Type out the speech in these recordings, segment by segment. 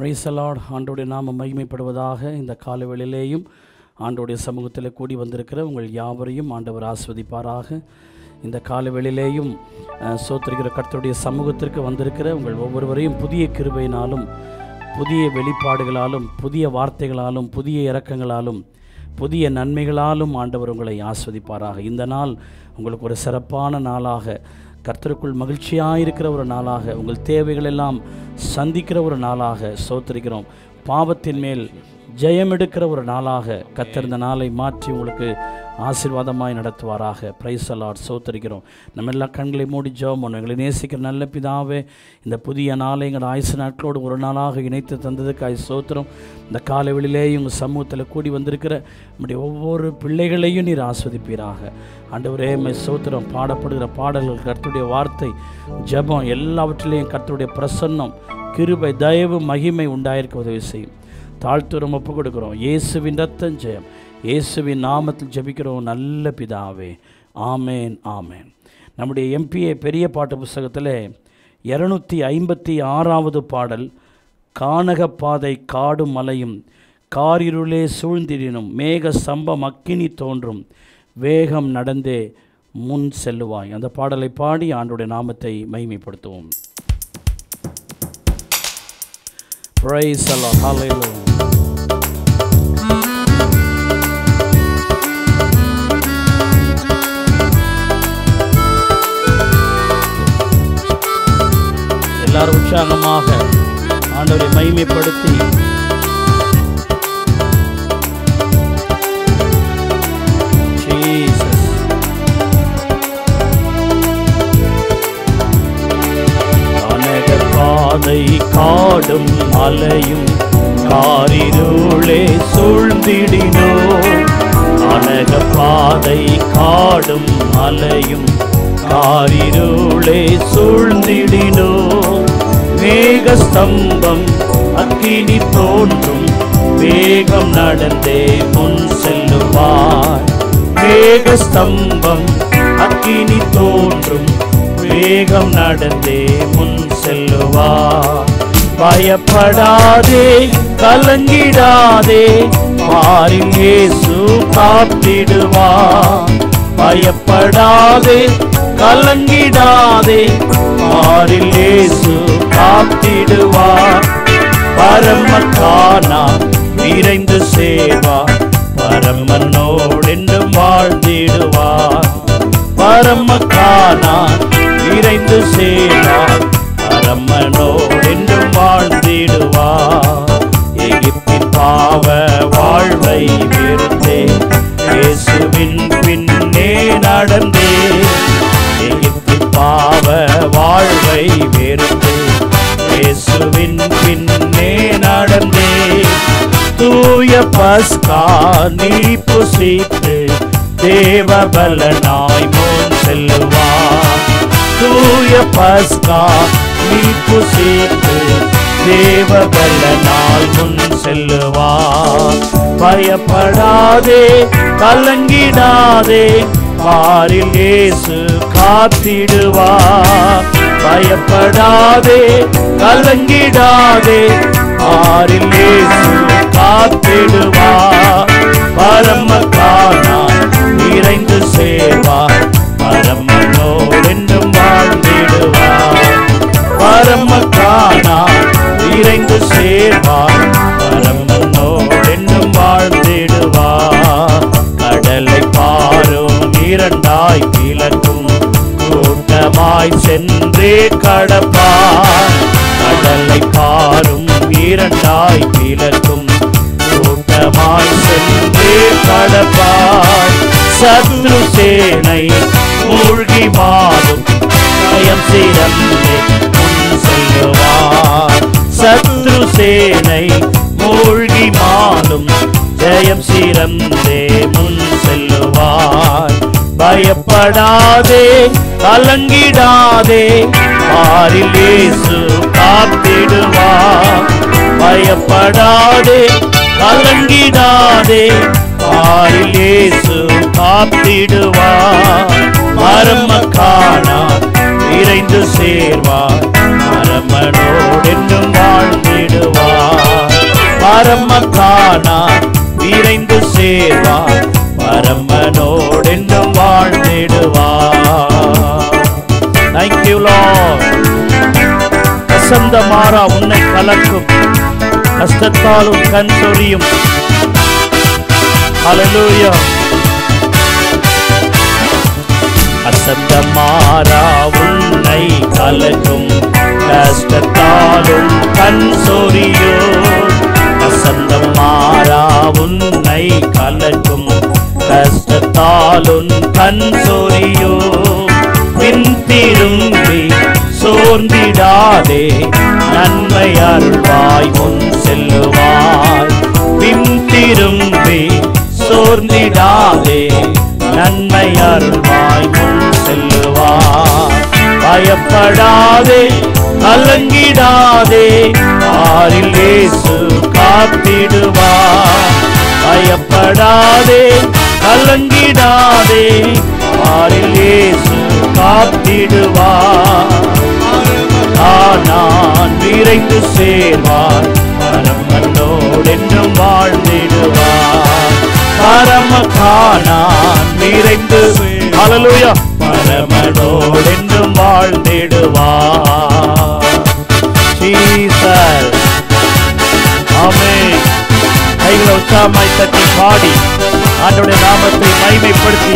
பிரைசலாட் ஆண்டோடைய நாம மகிமைப்படுவதாக இந்த காலவெளியிலேயும் ஆண்டோடைய சமூகத்தில் கூடி வந்திருக்கிற உங்கள் யாவரையும் ஆண்டவர் ஆஸ்வதிப்பாராக இந்த காலவெளியிலேயும் அஹ், சோத்திருக்கிற கர்த்தருடைய சமூகத்திற்கு வந்திருக்கிற உங்கள் ஒவ்வொருவரையும் புதிய கிருபையினாலும் புதிய வெளிப்பாடுகளாலும் புதிய வார்த்தைகளாலும் புதிய இரக்கங்களாலும் புதிய நன்மைகளாலும் ஆண்டவர் உங்களை ஆஸ்வதிப்பாராக இந்த நாள் உங்களுக்கு ஒரு சிறப்பான நாளாக கர்த்தருக்குள் மகிழ்ச்சியாயிருக்கிற ஒரு நாளாக உங்கள் தேவைகள் எல்லாம் சந்திக்கிற ஒரு நாளாக சோத்திருக்கிறோம் பாவத்தின் மேல் ஜெயம் எடுக்கிற ஒரு நாளாக கர்த்தர் இந்த நாளை மாற்றி உங்களுக்கு ஆசீர்வாதமாய் நடத்துவாராக பிரைஸ் அலாட் சோத்தரிக்கிறோம் நம்ம எல்லா கண்களை மூடி ஜெபம் பண்ணுவோம் எங்களை நேசிக்கிற நல்ல பிதாவே இந்த புதிய நாளை எங்கள் ஆயுசு நாட்களோடு ஒரு நாளாக இணைத்து தந்ததுக்காய் சோத்திரம் இந்த காலைவெளியிலேயே உங்கள் சமூகத்தில் கூடி வந்திருக்கிற நம்முடைய ஒவ்வொரு பிள்ளைகளையும் நீர் ஆஸ்வதிப்பீராக ஆண்டவரே மை சோத்திரம் பாடப்படுகிற பாடல்கள் கர்த்தருடைய வார்த்தை ஜெபம் எல்லாவற்றிலேயும் கர்த்தருடைய பிரசன்னம் கிருபை தயவு மகிமை உண்டாயிருக்க உதவி செய்யும் தாழ்த்துரம் ஒப்பு கொடுக்குறோம் இயேசுவின் ரத்தம் ஜெயம் இயேசுவின் நாமத்தில் ஜெபிக்கிறோம் நல்ல பிதாவே ஆமேன் ஆமேன் நம்முடைய எம்பிஏ பெரிய பாட்டு புஸ்தகத்தில் இரநூத்தி ஐம்பத்தி ஆறாவது பாடல் கானகப்பாதை காடும் மலையும் காரிருளே சூழ்ந்திடினும் மேக சம்பம் அக்கினி தோன்றும் வேகம் நடந்தே முன் செல்லுவாய் அந்த பாடலை பாடி ஆண்டுடைய நாமத்தை மகிமைப்படுத்துவோம் Praise the Lord. Hallelujah. எல்லாரும் உற்சாகமாக ஆண்டவரை மகிமைப்படுத்தி Jesus. அனக பாதை காடும் அலையும் காரிருளே சூழ்ந்திடினோ அனக பாதை காடும் அலையும் காரிருளே சூழ்ந்திடினோ மேக ஸ்தம்பம் அக்கினி தோன்றும் வேகம் நடந்தே முன் செல்லுவார் மேக ஸ்தம்பம் அக்கினி தோன்றும் வேகம் நடந்தே முன் செல்லுவா பயப்படாதே கலங்கிடாதே பாரில் இயேசு காத்திடுவா பயப்படாதே கலங்கிடாதே பாரில் இயேசு காத்திடுவா பரமக்கானா விரைந்து சேவா பரமனோடென்றும் வாழ்ந்திடுவார் பரமக்கானா விரைந்து சேனார் பரமனோடென்றும் வாழ்ந்திடுவார் எகிப்தின் பாவ வாழ்வை வெறுத்தே இயேசுவின் பின்னே நடந்தே எகிப்தின் பாவ வாழ்வை வெறுத்தே இயேசுவின் பின்னே நடந்தே தூய பஸ்கா நீ புசித்து தேவபலனாய் முன் செல்லுவார் தூய பஸ்கா நீ புசித்து தேவபலனால் முன் செல்லுவார் பயப்படாதே கலங்கிடாதே பாரில் இயேசு காத்திடுவார் பயப்படாதே கலங்கிடாதே பாரில் இயேசு காத்திடுவார் பரமக்கானா நிறைந்து சேவார் பரமனோடென்றும் வாழ்ந்திடுவார் பரமக்கானா நிறைந்து சேர்வார் பரமனோடென்றும் வாழ்ந்திடுவார் கடலை பாரும் இரண்டாய் கிழக்கும் கூட்டமாய் சென்றே கடப்பார் கடலை பாரும் இரண்டாய் கிழக்கும் கூட்டமாய் சென்றே கடப்பார் சத்ரு சேனை மூழ்கி மாறும் நயம் சிறந்தே முன் செல்லுவார் சத்ரு சேனை மூழ்கி மாறும் ஜெயம் சிறந்தே முன் செல்லுவார் பயப்படாதே கலங்கிடாதே பாரில் இயேசு காத்திடுவார் பயப்படாதே கலங்கிடாதே பாரில் இயேசு காத்திடுவார் மரம காணா விரைந்து சேர்வார் மரமனோடென்றும் வாழ்ந்திடுவார் பரமக்கானா விரைந்து சேர்வார் பரமனோடென்றும் வாழ்ந்திடுவார் தேங்க்யூ லார்ட் கசந்த மாறா உன்னை கலக்கும் கஷ்டத்தாலும் கண் சொரியும் ஹalleluya கசந்த மாறா உன்னை கலக்கும் கஷ்டத்தாலும் கண் சொரியோ கசந்த மாறா உன்னை கலக்கும் கஷ்டத்தாலும் கண் சொரியோ பின் திரும்பி சோர்ந்திடாதே நன்மை அருள்வாய் முன் செல்லுவாய் பின் திரும்பி சோர்ந்திடாதே நன்மை அருள்வாய் முன் செல்லுவாய் பயப்படாதே கலங்கிடாதே ஆரில் இயேசு காத்திடுவார் பயப்படாதே கலங்கிடாதே ஆரில் இயேசு காத்திடுவார் நான் விரைந்து சேர்வார் பரமனோடென்றும் வாழ்ந்திடுவார் பரம காணான் விரைந்து ஹalleluya பரமனோடென்றும் வாழ்ந்திடுவார் ஜீசஸ் ஆமென் கைகளை உற்சாகமாய் தட்டி பாடி ஆண்டோடைய நாமத்தை மகிமைப்படுத்தி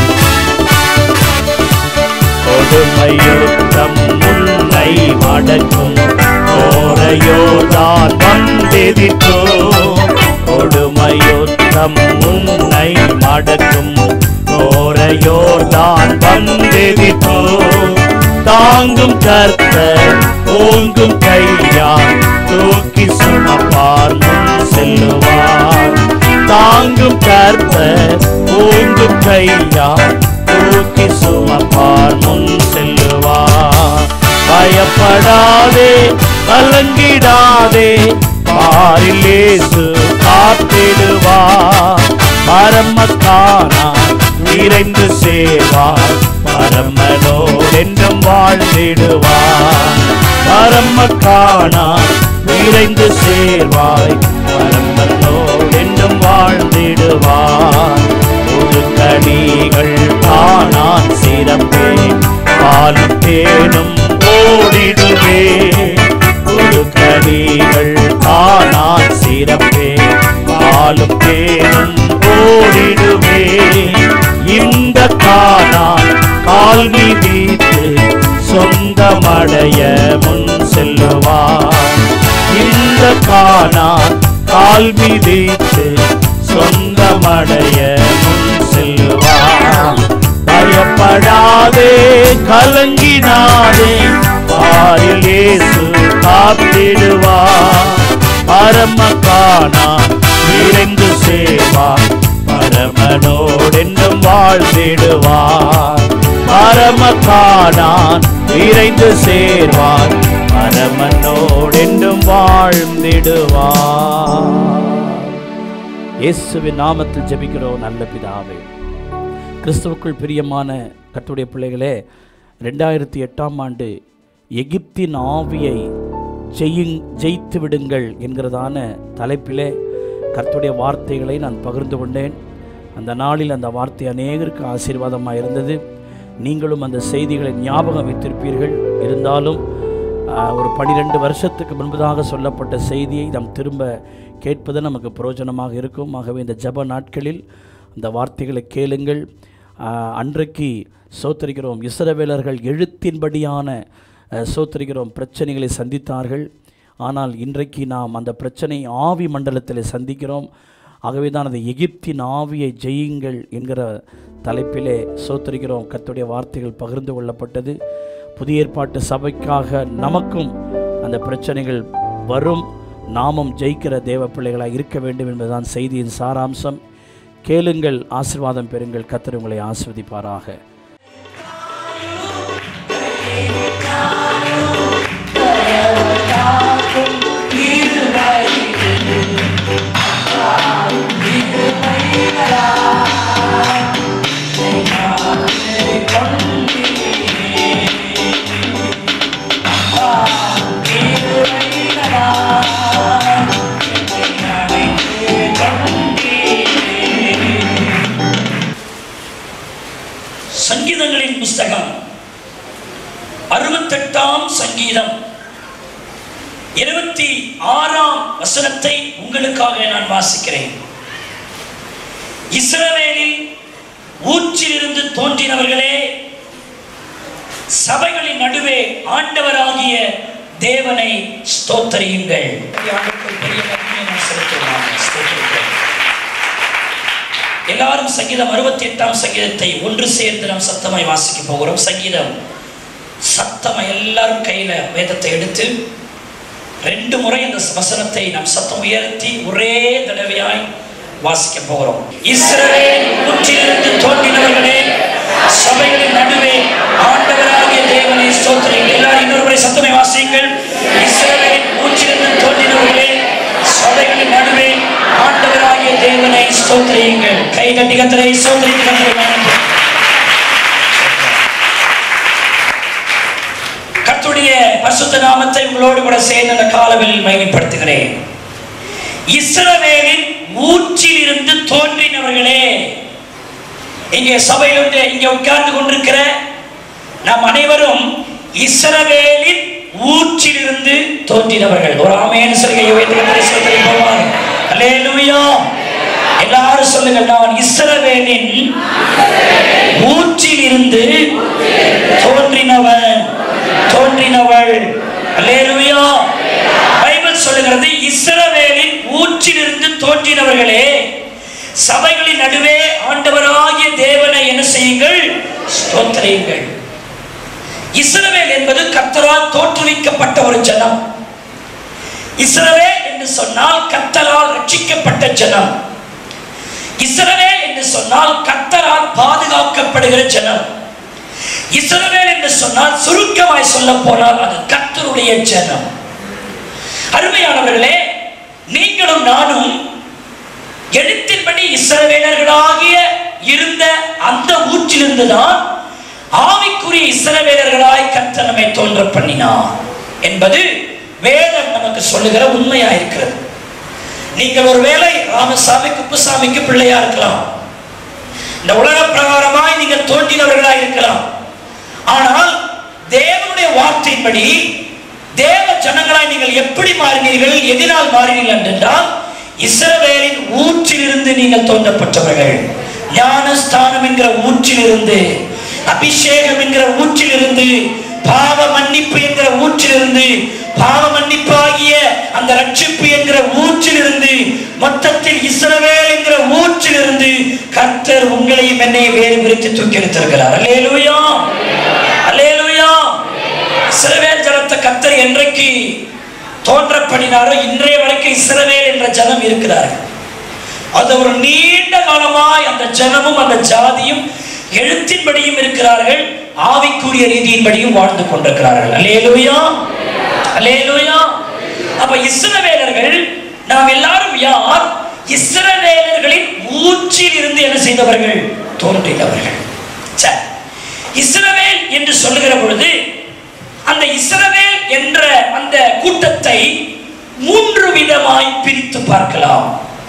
கொடுமையுத்தம் முன்னை மடக்கும் ஓரையோதான் வந்தெதிர்த்தோ கொடுமையுத்தம் முன்னை மடக்கும் ஓரையோதான் வந்தெதிர்த்தோ தாங்கும் கர்த்தர் ஓங்கும் கையா தூக்கி சுமப்பார் முன் செல்லுவார் தாங்கும் கர்த்தர் ஓங்கும் கையா தூக்கி சுமப்பார் முன் செல்லுவார் பயப்படாதே கலங்கிடாதே பாரில் இயேசு காத்திடுவார் பரமக்கானா விரைந்து சேவார் பரமனோடென்றும் வாழ்ந்திடுவார் பரமக்கானா விரைந்து சேர்வாய் பரமனோடென்றும் வாழ்ந்திடுவார் ஒரு கனிகள் காணான் சிறப்பே பாலும் தேனும் ஓடிடுவே ஒரு கனிகள் காணான் சிறப்பே பாலும் தேனும் ஓடிடுவே இந்த காணான் கால் மீதித்து சொந்தமடைய முன் செல்லுவார் இந்த காணான் கால் மீதித்து சொந்தமடைய முன் செல்லுவார் பயப்படாதே கலங்கினாதே பாரில் இயேசு காத்திடுவார் பரமக்கானா விரைந்து சேவார் பரமனோடென்றும் வாழ்ந்திடுவார் பரமக்கானான் விரைந்து சேர்வார் பரமனோடென்றும் வாழ்ந்திடுவார் இயேசுவின் நாமத்தில் ஜெபிக்கிறோம் நல்ல பிதாவே கிறிஸ்துவுக்குள் பிரியமான கர்த்தருடைய பிள்ளைகளே ரெண்டாயிரத்தி எட்டாம் ஆண்டு எகிப்தின் ஆவியை ஜெயிங் ஜெயித்து விடுங்கள் என்கிறதான தலைப்பிலே கர்த்தருடைய வார்த்தைகளை நான் பகிர்ந்து கொண்டேன் அந்த நாளில் அந்த வார்த்தை அநேகருக்கு ஆசீர்வாதமாக இருந்தது நீங்களும் அந்த செய்திகளை ஞாபகம் வைத்திருப்பீர்கள் இருந்தாலும் ஆஹ், ஒரு பனிரெண்டு வருஷத்துக்கு முன்பதாக சொல்லப்பட்ட செய்தியை நாம் திரும்ப கேட்பது நமக்கு பிரயோஜனமாக இருக்கும் ஆகவே இந்த ஜெப நாட்களில் அந்த வார்த்தைகளை கேளுங்கள் ஆஹ், அன்றைக்கு சோத்தரிக்கிறோம் இஸ்ரவேலர்கள் எழுத்தின்படியான அஹ், சோத்தரிக்கிறோம் பிரச்சனைகளை சந்தித்தார்கள் ஆனால் இன்றைக்கு நாம் அந்த பிரச்சனை ஆவி மண்டலத்தில் சந்திக்கிறோம் ஆகவே தான் அந்த எகிப்தின் ஆவியை ஜெயியுங்கள் என்கிற தலைப்பிலே சோத்தரிக்கிறோம் கர்த்தருடைய வார்த்தைகள் பகிர்ந்து கொள்ளப்பட்டது புதிய ஏற்பாட்டு சபைக்காக நமக்கும் அந்த பிரச்சனைகள் வரும் நாமும் ஜெயிக்கிற தேவ பிள்ளைகளாக இருக்க வேண்டும் என்பதுதான் செய்தியின் சாராம்சம் கேளுங்கள் ஆசீர்வாதம் பெறுங்கள் கர்த்தர் உங்களை ஆசிர்வதிப்பாராக சங்கீதம் இருபத்தி ஆறாம் வசனத்தை உங்களுக்காக நான் வாசிக்கிறேன் இஸ்ரவேலில் ஊற்றிலிருந்து தோன்றினவர்களே சபைகளின் நடுவே ஆண்டவராகிய தேவனை ஸ்தோத்தரியுங்கள் ஆண்டுக்குள் பெரிய மகிமையை நாம் செலுத்துவோம். ஸ்தோத்திரிக்கிறேன். எல்லாரும் சங்கீதம் அறுபத்தி எட்டாம் சங்கீதத்தை ஒன்று சேர்ந்து நாம் சத்தமாய் வாசிக்க போகிறோம் சங்கீதம் சத்தமா எல்லாரும் கையில வேதத்தை எடுத்து ரெண்டு முறை இந்த வசனத்தை நாம் சத்தம் உயர்த்தி ஒரே தடவையாய் வாசிக்க போகிறோம் இஸ்ரவேல் ஊற்றிலிருந்து தோன்றினவர்களே சபைகளின் நடுவே ஆண்டவராகிய தேவனை ஸ்தோத்திரியுங்கள் எல்லாரும் இன்னொரு முறை சத்தமை வாசியுங்கள் இஸ்ரவேல் ஊற்றிலிருந்து தோன்றினவர்களே சபைகளின் நடுவே ஆண்டவராகிய தேவனை ஸ்தோத்திரியுங்கள் கை கட்டி கத்தரை ஸ்தோத்திரித்து கத்தரை கர்த்தருடைய பரிசுத்த நாமத்தை உங்களோடு கூட சேர்ந்து அந்த காலவில் மகிமைப்படுத்துகிறேன் இஸ்ரவேலின் ஊற்றில் இருந்து தோன்றினவர்களே இங்கே சபையில் வந்து இங்கே உட்கார்ந்து கொண்டிருக்கிற நாம் அனைவரும் இஸ்ரவேலின் ஊற்றிலிருந்து தோன்றினவர்கள் ஒரு ஆமையான சொல்கை சொல்லி போவார் அல்லேலூயா எல்லாரும் சொல்லுங்கள் நான் இஸ்ரவேலின் ஊற்றில் இருந்து தோன்றினவன் தோன்றினவள் அல்லேலூயா பைபிள் சொல்லுகிறது இஸ்ரவேலின் ஊற்றிலிருந்து தோன்றினவர்களே சபைகளின் நடுவே ஆண்டவராகிய தேவனை என்ன செய்யுங்கள் ஸ்தோத்திரியுங்கள் இஸ்ரவேல் என்பது கர்த்தரால் தோற்றுவிக்கப்பட்ட ஒரு ஜனம் இஸ்ரவேல் என்று சொன்னால் கர்த்தரால் ரட்சிக்கப்பட்ட ஜனம் இஸ்ரவேல் என்று சொன்னால் கர்த்தரால் பாதுகாக்கப்படுகிற ஜனம் இஸ்ரவேல் என்று சொன்னால் சுருக்கமாய் சொல்ல போனால் அது கர்த்தருடைய ஜனம் அருமையானவர்களே நீங்களும் நானும் எழுத்தின்படி இஸ்ரவேலர்களாகிய இருந்த அந்த ஊற்றிலிருந்து தான் ஆவிக்குரிய இஸ்ரவேலர்களாய் கர்த்தர் நம்மை தோன்ற பண்ணினார் என்பது வேதம் நமக்கு சொல்லுகிற உண்மையா இருக்கிறது நீங்கள் ஒருவேளை ராமசாமி குப்புசாமிக்கு பிள்ளையா இருக்கலாம் இந்த உலக பிரகாரமாய் நீங்கள் தோன்றினவர்களாய் இருக்கலாம் ஆனால் தேவனுடைய வார்த்தையின்படி தேவ ஜனங்களாய் நீங்கள் எப்படி மாறினீர்கள் எதினால் மாறினீர்கள் என்றால் இஸ்ரவேலின் ஊற்றிலிருந்து நீங்கள் தோன்றப்பட்டவர்கள் ஞானஸ்தானம் என்கிற ஊற்றிலிருந்து அபிஷேகம் என்கிற ஊற்றிலிருந்து பாவ மன்னிப்பு என்கிற ஊற்றிலிருந்து பாவ மன்னிப்பாகிய அந்த ரட்சிப்பு என்கிற ஊற்றிலிருந்து மொத்தத்தில் இஸ்ரவேல் என்கிற ஊற்றிலிருந்து கர்த்தர் உங்களையும் என்னையும் வேறு பிரித்து தூக்கி எடுத்திருக்கிறார் அல்லேலூயா அல்லேலூயா இஸ்ரவேல் ஜனத்தை கர்த்தர் என்றைக்கு தோன்றப்படினாரோ இன்றைய வரைக்கும் இஸ்ரவேல் என்ற ஜனம் இருக்கிறார்கள் அது ஒரு நீண்ட காலமாய் அந்த ஜனமும் அந்த ஜாதியும் எழுத்தின்படியும் இருக்கிறார்கள் ஆவிக்குரிய ரீதியின்படியும் வாழ்ந்து கொண்டிருக்கிறார்கள் அல்லேலூயா அல்லேலூயா அப்ப இஸ்ரவேலர்கள் நாம் எல்லாரும் யார் இஸ்ரவேலர்களின் ஊற்றில் இருந்து என்ன செய்தவர்கள் தோன்றினவர்கள் சரி இஸ்ரவேல் என்று சொல்லுகிற பொழுது அந்த இஸ்ரவேல் என்ற அந்த கூட்டத்தை மூன்று விதமாய் பிரித்து பார்க்கலாம்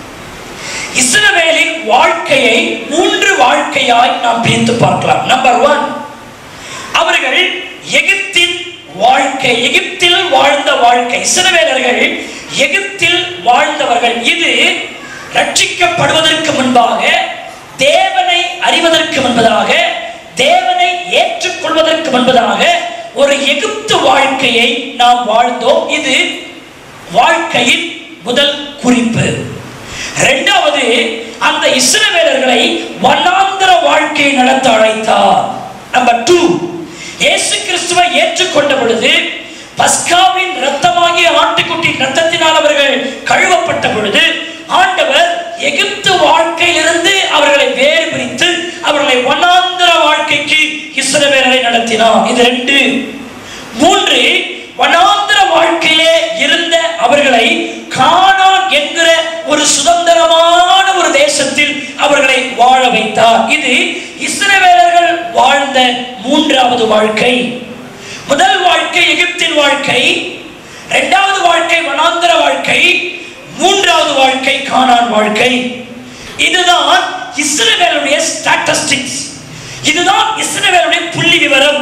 இஸ்ரவேலின் வாழ்க்கையை மூன்று வாழ்க்கையாய் நாம் பிரித்து பார்க்கலாம் நம்பர் ஒன் அவர்கள் எகிப்தின் வாழ்க்கை எகிப்தில் வாழ்ந்த வாழ்க்கை இஸ்ரவேலர்கள் எகிப்தில் வாழ்ந்தவர்கள் இது ரட்சிக்கப்படுவதற்கு முன்பாக தேவனை அறிவதற்கு முன்பதாக தேவனை ஏற்றுக்கொள்வதற்கு முன்பதாக ஒரு எகிப்து வாழ்க்கையை நாம் வாழ்ந்தோம் இது வாழ்க்கையின் முதல் குறிப்பு இரண்டாவது அந்த இஸ்ரவேலர்களை வண்ணாந்திர வாழ்க்கை நடத்த அழைத்தார் நம்பர் டூ இயேசு கிறிஸ்துவை ஏற்றுக்கொண்ட பொழுது பஸ்காவின் இரத்தமாகிய ஆட்டுக்குட்டியின் இரத்தத்தினால் அவர்கள் கழுவப்பட்ட பொழுது ஆண்டவர் எகிப்து வாழ்க்கையிலிருந்து அவர்களை வேறு பிரித்து அவர்களை வண்ணாந்திர வாழ்க்கைக்கு இஸ்ரவேலரை நடத்தினார் இது ரெண்டு மூன்று வனாந்திர வாழ்க்கையிலே இருந்த அவர்களை கானான் என்கிற ஒரு சுதந்திரமான ஒரு தேசத்தில் அவர்களை வாழ வைத்தார் இது இஸ்ரவேலர்கள் வாழ்ந்த மூன்றாவது வாழ்க்கை முதல் வாழ்க்கை எகிப்தின் வாழ்க்கை இரண்டாவது வாழ்க்கை வனாந்திர வாழ்க்கை மூன்றாவது வாழ்க்கை கானான் வாழ்க்கை இதுதான் இஸ்ரவேலுடைய ஸ்டாட்டிஸ்டிக்ஸ் இதுதான் இஸ்ரவேலுடைய புள்ளி விவரம்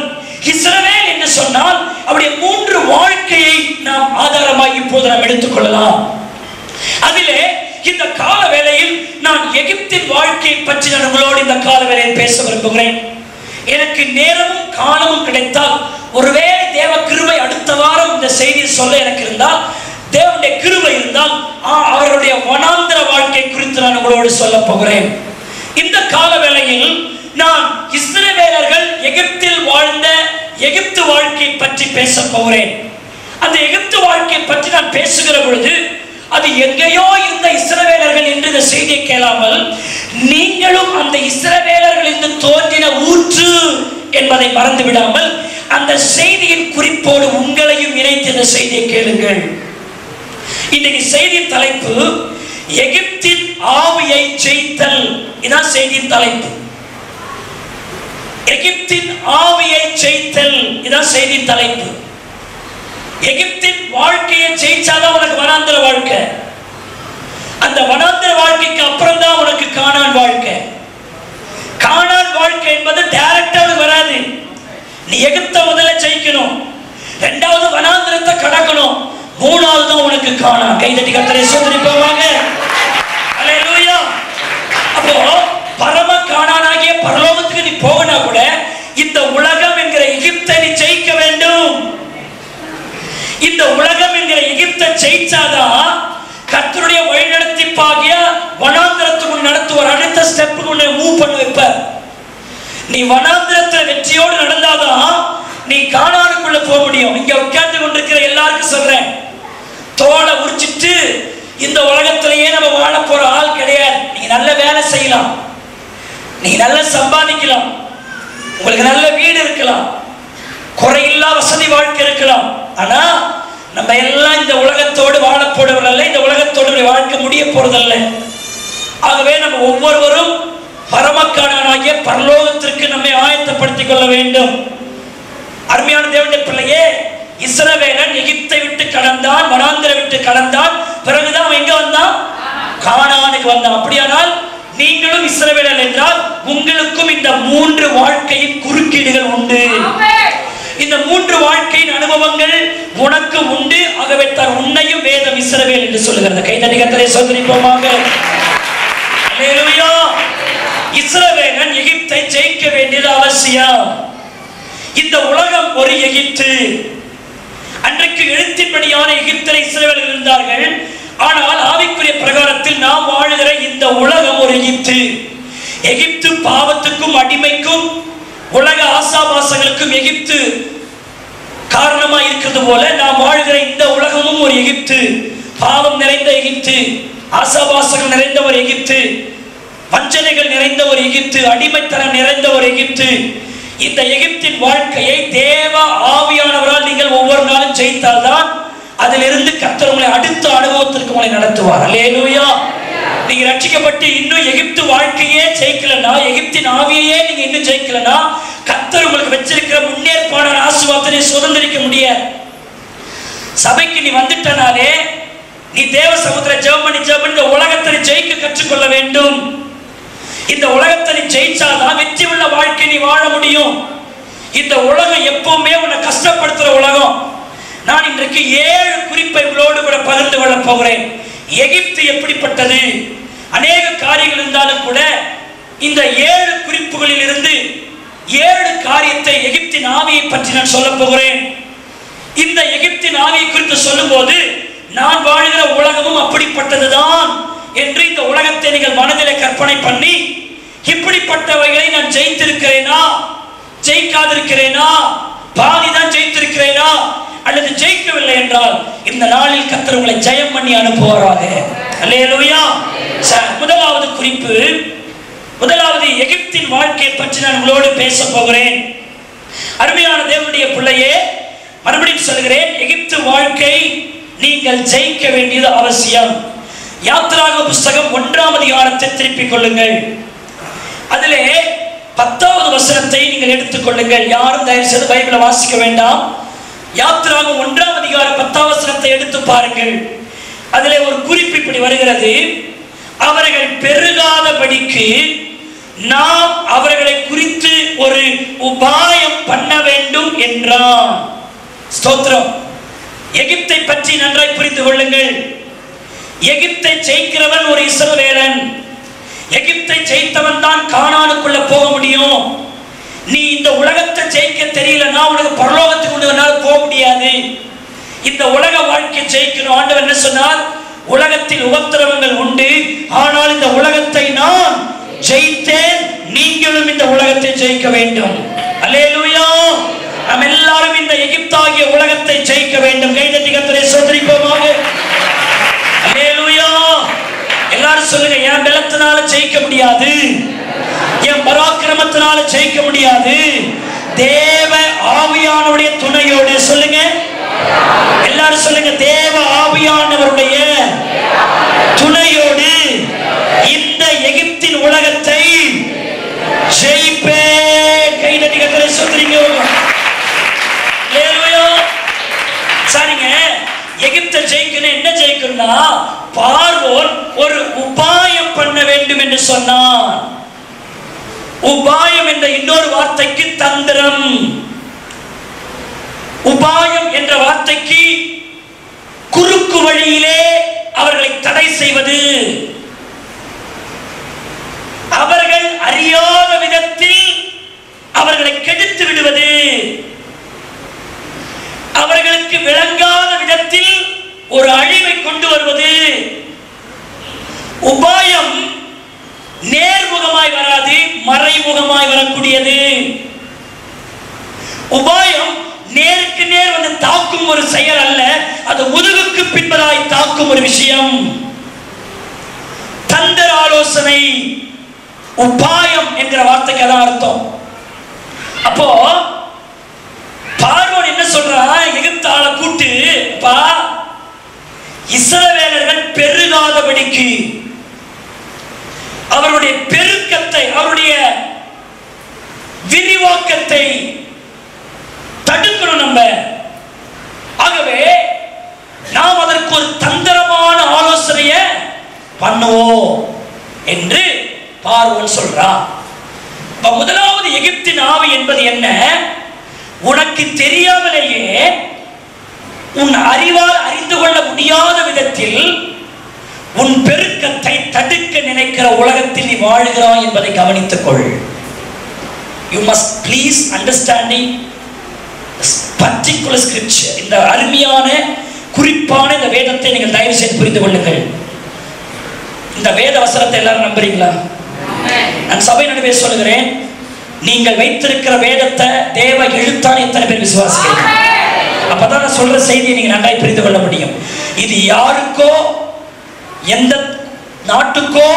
இஸ்ரவேல் என்று சொன்னால் அவருடைய மூன்று வாழ்க்கையை நாம் ஆதாரமாக இப்போது நாம் எடுத்துக்கொள்ளலாம் அதிலே இந்த கால வேளையில் நான் எகிப்தின் வாழ்க்கையை பற்றி நான் உங்களோடு இந்த கால வேளையில் பேச விரும்புகிறேன் எனக்கு நேரமும் காலமும் கிடைத்தால் ஒருவேளை தேவ கிருபை அடுத்த வாரம் இந்த செய்தியை சொல்ல எனக்கு இருந்தால் தேவனுடைய கிருபை இருந்தால் ஆ, அவருடைய வனாந்திர வாழ்க்கை குறித்து நான் உங்களோடு சொல்ல போகிறேன் இந்த கால வேளையில் நான் இஸ்ரவேலர்கள் எகிப்தில் வாழ்ந்த எகிப்து வாழ்க்கை பற்றி பேச போகிறேன் அந்த எகிப்து வாழ்க்கையை பற்றி நான் பேசுகிற பொழுது அது எங்கேயோ இருந்த இஸ்ரவேலர்கள் என்று இந்த செய்தியை கேளாமல் நீங்களும் அந்த இஸ்ரவேலர்களிலிருந்து தோன்றின ஊற்று என்பதை மறந்து விடாமல் அந்த செய்தியின் குறிப்போடு உங்களையும் இணைத்து இந்த செய்தியை கேளுங்கள் இன்னைக்கு செய்தியின் தலைப்பு எகிப்தின் ஆவியை ஜெயித்தல் இதான் செய்தியின் தலைப்பு எகிப்தின் ஆவியை ஜெயித்தல் இதான் செய்தியின் தலைப்பு எகிப்தின் வாழ்க்கையை ஜெயிச்சாதான் உனக்கு வனாந்திர வாழ்க்கை அந்த வனாந்திர வாழ்க்கைக்கு அப்புறம் தான் உனக்கு காணான் வாழ்க்கை காணான் வாழ்க்கை என்பது டைரக்டா வராது நீ எகிப்த முதல்ல ஜெயிக்கணும் ரெண்டாவது வனாந்திரத்தை கடக்கணும் மூணாவது தான் உனக்கு காணான் கைதட்டி கத்தரை சோதனை போவாங்க அல்லேலூயா அப்போ பரம காணானாகிய பரலோகத்துக்கு நீ போகனா கூட இந்த உலகம் என்கிற எகிப்தை நீ ஜெயிக்க வேண்டும் இந்த உலகம் என்கிற எகிப்தை ஜெயிச்சாதான் கர்த்தருடைய வழிநடத்திப்பாகிய வனாந்திரத்துக்குள் நடத்துவார் அடுத்த ஸ்டெப்புக்கு உன்னை மூவ் பண்ண வைப்பார் நீ வனாந்திரத்துல வெற்றியோடு நடந்தாதான் நீ காணானுக்குள்ள போக முடியும் இங்க உட்கார்ந்து கொண்டிருக்கிற எல்லாருக்கும் சொல்றேன் தோலை உரிச்சிட்டு இந்த உலகத்திலேயே நம்ம வாழ போற ஆள் கிடையாது நீங்க நல்ல வேலை செய்யலாம் நீங்க நல்லா சம்பாதிக்கலாம் உங்களுக்கு நல்ல வீடு இருக்கலாம் குறையில்லா வசதி வாழ்க்கை இருக்கலாம் ஆனா நம்ம எல்லாம் இந்த உலகத்தோடு வாழ போறவர்கள் இந்த உலகத்தோடு நம்முடைய வாழ்க்கை முடிய போறதல்ல ஆகவே நம்ம ஒவ்வொருவரும் பரமக்காரனாகிய பரலோகத்திற்கு நம்மை ஆயத்தப்படுத்திக் கொள்ள வேண்டும் அருமையான தேவனுடைய பிள்ளையே இஸ்ரவேலன் எகிப்தை விட்டு கடந்தான் வனாந்திர விட்டு கடந்தான் பிறகுதான் அவன் எங்க வந்தான் கானானுக்கு வந்தான் அப்படியானால் நீங்களும் இஸ்ரவேலன் என்றால் உங்களுக்கும் இந்த மூன்று வாழ்க்கையின் குறுக்கீடுகள் உண்டு இந்த மூன்று வாழ்க்கையின் அனுபவங்கள் உனக்கு உண்டு ஆகவே தான் உன்னையும் வேதம் இஸ்ரவேல் என்று சொல்லுகிறது கைதடி கத்தரை சோதரிப்போமாக அல்லேலூயா இஸ்ரவேலன் எகிப்தை ஜெயிக்க வேண்டியது அவசியம் இந்த உலகம் ஒரு எகிப்து அன்றைக்கு எழுத்தின்படியான எகிப்தில் இஸ்ரவேலர்கள் இருந்தார்கள் ஆனால் ஆவிக்குரிய பிரகாரத்தில் நாம் வாழுகிற இந்த உலகம் ஒரு எகிப்து எகிப்து பாவத்துக்கும் அடிமைக்கும் உலக ஆசாபாசங்களுக்கும் எகிப்து காரணமா இருக்கிறது போல நாம் வாழ்கிற இந்த உலகமும் ஒரு எகிப்து பாவம் நிறைந்த எகிப்து ஆசாபாசங்கள் நிறைந்த ஒரு எகிப்து வஞ்சனைகள் நிறைந்த ஒரு எகிப்து அடிமைத்தனம் நிறைந்த ஒரு எகிப்து இந்த எகிப்தின் வாழ்க்கையை தேவ ஆவியானவரால் நீங்கள் ஒவ்வொரு நாளும் ஜெயித்தால்தான் அதிலிருந்து கர்த்தர் உங்களை அடுத்த அனுபவத்திற்கு உங்களை நடத்துவார் அல்லேலூயா நீங்க ரட்சிக்கப்பட்டு இன்னும் எகிப்து வாழ்க்கையே ஜெயிக்கலனா எகிப்தின் ஆவியையே நீங்க இன்னும் ஜெயிக்கலனா கர்த்தர் உங்களுக்கு வச்சிருக்கிற முன்னேற்பாடான ஆசுவாதனை சுதந்திரிக்க முடியாது சபைக்கு நீ வந்துட்டனாலே நீ தேவ சமுத்திர ஜெபம் பண்ணி ஜெபம் பண்ணி இந்த உலகத்தை நீ ஜெயிக்க கற்றுக்கொள்ள வேண்டும் இந்த உலகத்தை நீ ஜெயிச்சாதான் வெற்றி உள்ள வாழ்க்கை நீ வாழ முடியும் இந்த உலகம் எப்பவுமே உன்னை கஷ்டப்படுத்துற உலகம் நான் இன்றைக்கு ஏழு குறிப்பை உங்களோடு கூட பகிர்ந்து கொள்ள போகிறேன் எகிப்து எப்படிப்பட்டது அநேக காரியங்கள் இருந்தாலும் கூட இந்த ஏழு குறிப்புகளில் இருந்து ஏழு காரியத்தை எகிப்தின் ஆவியை பற்றி நான் சொல்ல போகிறேன் இந்த எகிப்தின் ஆவியை குறித்து சொல்லும்போது நான் வாழ்கிற உலகமும் அப்படிப்பட்டதுதான் என்று இந்த உலகத்தை நீங்கள் மனதிலே கற்பனை பண்ணி இப்படிப்பட்டவைகளை நான் ஜெயித்திருக்கிறேனா ஜெயிக்காதிருக்கிறேனா பாதி தான் ஜெயித்திருக்கிறேனா அல்லது ஜெயிக்கவில்லை என்றால் இந்த நாளில் கர்த்தர் உங்களை ஜெயம் பண்ணி அனுப்புவாராக அல்லேலூயா சரி, முதலாவது குறிப்பு முதலாவது எகிப்தின் வாழ்க்கையை பற்றி நான் உங்களோடு பேச போகிறேன் அருமையான தேவனுடைய பிள்ளையே மறுபடியும் சொல்கிறேன் எகிப்து வாழ்க்கை நீங்கள் ஜெயிக்க வேண்டியது அவசியம் யாத்திராக புஸ்தகம் ஒன்றாம் அதிகாரத்தை திருப்பிக் கொள்ளுங்கள் அதிலே பத்தாவது வசனத்தை நீங்கள் எடுத்துக்கொள்ளுங்கள் யாரும் தயவு செய்து பைபிளை வாசிக்க வேண்டாம் யாத்திராக ஒன்றாம் அதிகாரம் பத்தாம் வசனத்தை எடுத்து பாருங்கள் அதிலே ஒரு குறிப்பு இப்படி வருகிறது அவர்கள் பெருகாதபடிக்கு நாம் அவர்களை குறித்து ஒரு உபாயம் பண்ண வேண்டும் என்றான் ஸ்தோத்திரம் எகிப்தை பற்றி நன்றாய் புரிந்து கொள்ளுங்கள் எகிப்தை ஜெயிக்கிறவன் ஒரு இஸ்ரவேலன் எகிப்தை ஜெயித்தவன் தான் கானானுக்குள்ள போக முடியும் நீ இந்த உலகத்தை ஜெயிக்க தெரியலனா உனக்கு பரலோகத்துக்கு உன்னால போக முடியாது இந்த உலக வாழ்க்கையை ஜெயிக்கணும் ஆண்டவர் என்ன சொன்னார் உலகத்தில் உபத்திரவங்கள் உண்டு ஆனால் இந்த உலகத்தை நான் ஜெயித்தேன் நீங்களும் இந்த உலகத்தை ஜெயிக்க வேண்டும் அல்லேலூயா நாம் எல்லாரும் இந்த எகிப்தாகிய உலகத்தை ஜெயிக்க வேண்டும் கைதட்டி கத்தரை சோதரிப்போமாக அல்லேலூயா எல்லாரும் சொல்லுங்க என் பலத்தினால ஜெயிக்க முடியாது என் பராக்கிரமத்தினால ஜெயிக்க முடியாது தேவ ஆவியானவருடைய துணையோடு சொல்லுங்க எல்லாரும் சொல்லுங்க தேவ ஆவியானவருடைய துணையோடு இந்த எகிப்தின் உலகத்தை ஜெயிப்பே கைதட்டி கத்தரை சொல்றீங்க சரிங்க எகிப்தை ஜெயிக்கணும் என்ன ஜெயிக்கணும்னா பார்வோன் ஒரு உபாயம் பண்ண வேண்டும் என்று சொன்னான் உபாயம் என்ற இன்னொரு வார்த்தைக்கு தந்திரம் உபாயம் என்ற வார்த்தைக்கு குறுக்கு வழியிலே அவர்களை தடை செய்வது அவர்கள் அறியாத விதத்தில் அவர்களை கெடுத்து விடுவது அவர்களுக்கு விளங்காத விதத்தில் ஒரு அழிவை கொண்டு வருவது உபாயம் நேர்முகமாய் வராது மறைமுகமாய் வரக்கூடியது உபாயம் நேருக்கு நேர் வந்து தாக்கும் ஒரு செயல் அல்ல அது முதுகுக்கு பின்பதாய் தாக்கும் ஒரு விஷயம் தந்திர ஆலோசனை உபாயம் என்கிற வார்த்தைக்கு அதான் அர்த்தம் அப்போ பார்வோன் என்ன சொல்றான் எகிப்து ஆளை கூட்டு பா இஸ்ரவேலர்கள் பெருகாதபடிக்கு அவருடைய பெருக்கத்தை அவருடைய விரிவாக்கத்தை தடுக்கணும் நம்ம ஆகவே நாம் அதற்கு ஒரு தந்திரமான ஆலோசனையை பண்ணுவோம் என்று பார்வோன் சொல்றான் இப்ப முதலாவது எகிப்தின் ஆவி என்பது என்ன உனக்கு தெரியாமலேயே உன் அறிவால் அறிந்து கொள்ள முடியாத விதத்தில் உன் பெருக்கத்தை தடுக்க நினைக்கிற உலகத்தில் நீ வாழுகிறாய் என்பதை கவனித்துக் கொள் you must please understanding particular scripture இந்த அருமையான குறிப்பான இந்த வேதத்தை நீங்கள் தயவு செய்து புரிந்து கொள்ளுங்கள் இந்த வேத வசனத்தை எல்லாரும் நம்புறீங்களா நான் சபை நடுவே சொல்லுகிறேன் நீங்கள் வைத்திருக்கிற வேதத்தை தேவ எழுத்தான எத்தனை பேர் விசுவாசிக்கிறீங்க அப்பதான் நான் சொல்ற செய்தியை நீங்க நன்றாய் புரிந்து கொள்ள முடியும் இது யாருக்கோ எந்த நாட்டுக்கோ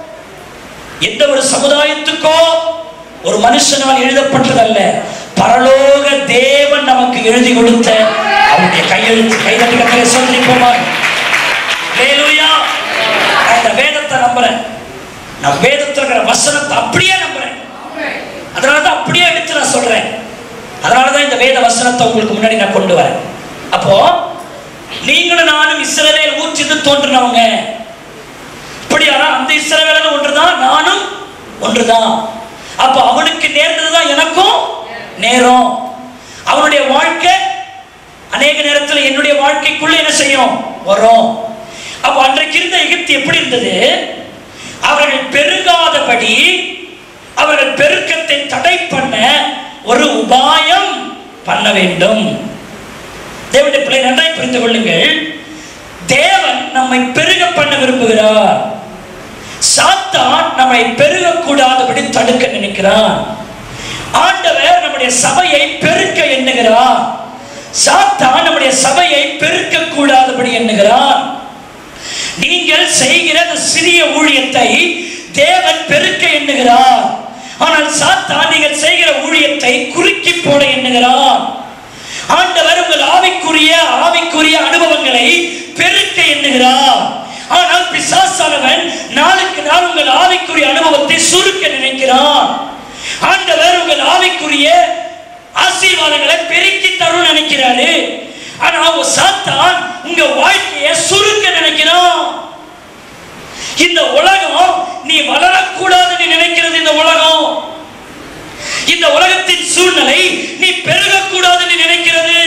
எந்த ஒரு சமுதாயத்துக்கோ ஒரு மனுஷனால் எழுதப்பட்டதல்ல பரலோக தேவன் நமக்கு எழுதி கொடுத்த அவருடைய கையெழுத்து கைதட்டுகளை சொல்லிப்போமா ஹalleluya நான் இந்த வேதத்தை நம்புறேன் நான் வேதத்தில் இருக்கிற வசனத்தை அப்படியே நம்புறேன் அதனால தான் அப்படியே எடுத்து நான் சொல்றேன் அதனால தான் இந்த வேத வசனத்தை உங்களுக்கு முன்னாடி நான் கொண்டு வரேன் அப்போ நீங்களும் நானும் இஸ்ரவேல் ஊற்றிட்டு தோன்றினவங்க இப்படியானா அந்த இஸ்ரவேலன் ஒன்றுதான் நானும் ஒன்றுதான் அப்ப அவனுக்கு நேர்ந்ததுதான் எனக்கும் நேரம் அவனுடைய வாழ்க்கை அநேக நேரத்தில் என்னுடைய வாழ்க்கைக்குள்ள என்ன செய்யும் வரும் அப்ப அன்றைக்கு இருந்த எகிப்து எப்படி இருந்தது அவர்கள் பெருகாதபடி அவர்கள் பெருக்கத்தை தடை பண்ண ஒரு உபாயம் பண்ண வேண்டும் தேவனுடைய பிள்ளை நன்றாய் புரிந்து கொள்ளுங்கள் தேவன் நம்மை பெருக பண்ண விரும்புகிறார் சாத்தான் நம்மை பெருகக்கூடாதபடி தடுக்க நினைக்கிறான் ஆண்டவர் நம்முடைய சபையை பெருக்க எண்ணுகிறார் சாத்தான் நம்முடைய சபையை பெருக்க கூடாதபடி எண்ணுகிறான் நீங்கள் செய்கிற அந்த சிறிய ஊழியத்தை தேவன் பெருக்க எண்ணுகிறார் ஆனால் சாத்தான் நீங்கள் செய்கிற ஊழியத்தை குறுக்கி போட எண்ணுகிறான் ஆண்டவர் உங்கள் ஆவிக்குரிய ஆவிக்குரிய அனுபவங்களை பெருக்க எண்ணுகிறார் ஆனால் பிசாசானவன் நாளுக்கு நாள் உங்கள் ஆவிக்குரிய அனுபவத்தை சுருக்க நினைக்கிறான் ஆண்டவர் உங்கள் ஆவிக்குரிய ஆசீர்வாதங்களை பெருக்கி தரும் நினைக்கிறாரு ஆனா அவன் சாத்தான் உங்க வாழ்க்கையை சுருக்க நினைக்கிறான் இந்த உலகம் நீ வளரக்கூடாது நீ நினைக்கிறது இந்த உலகம் இந்த உலகத்தின் சூழ்நிலை நீ பெருகக்கூடாது நீ நினைக்கிறது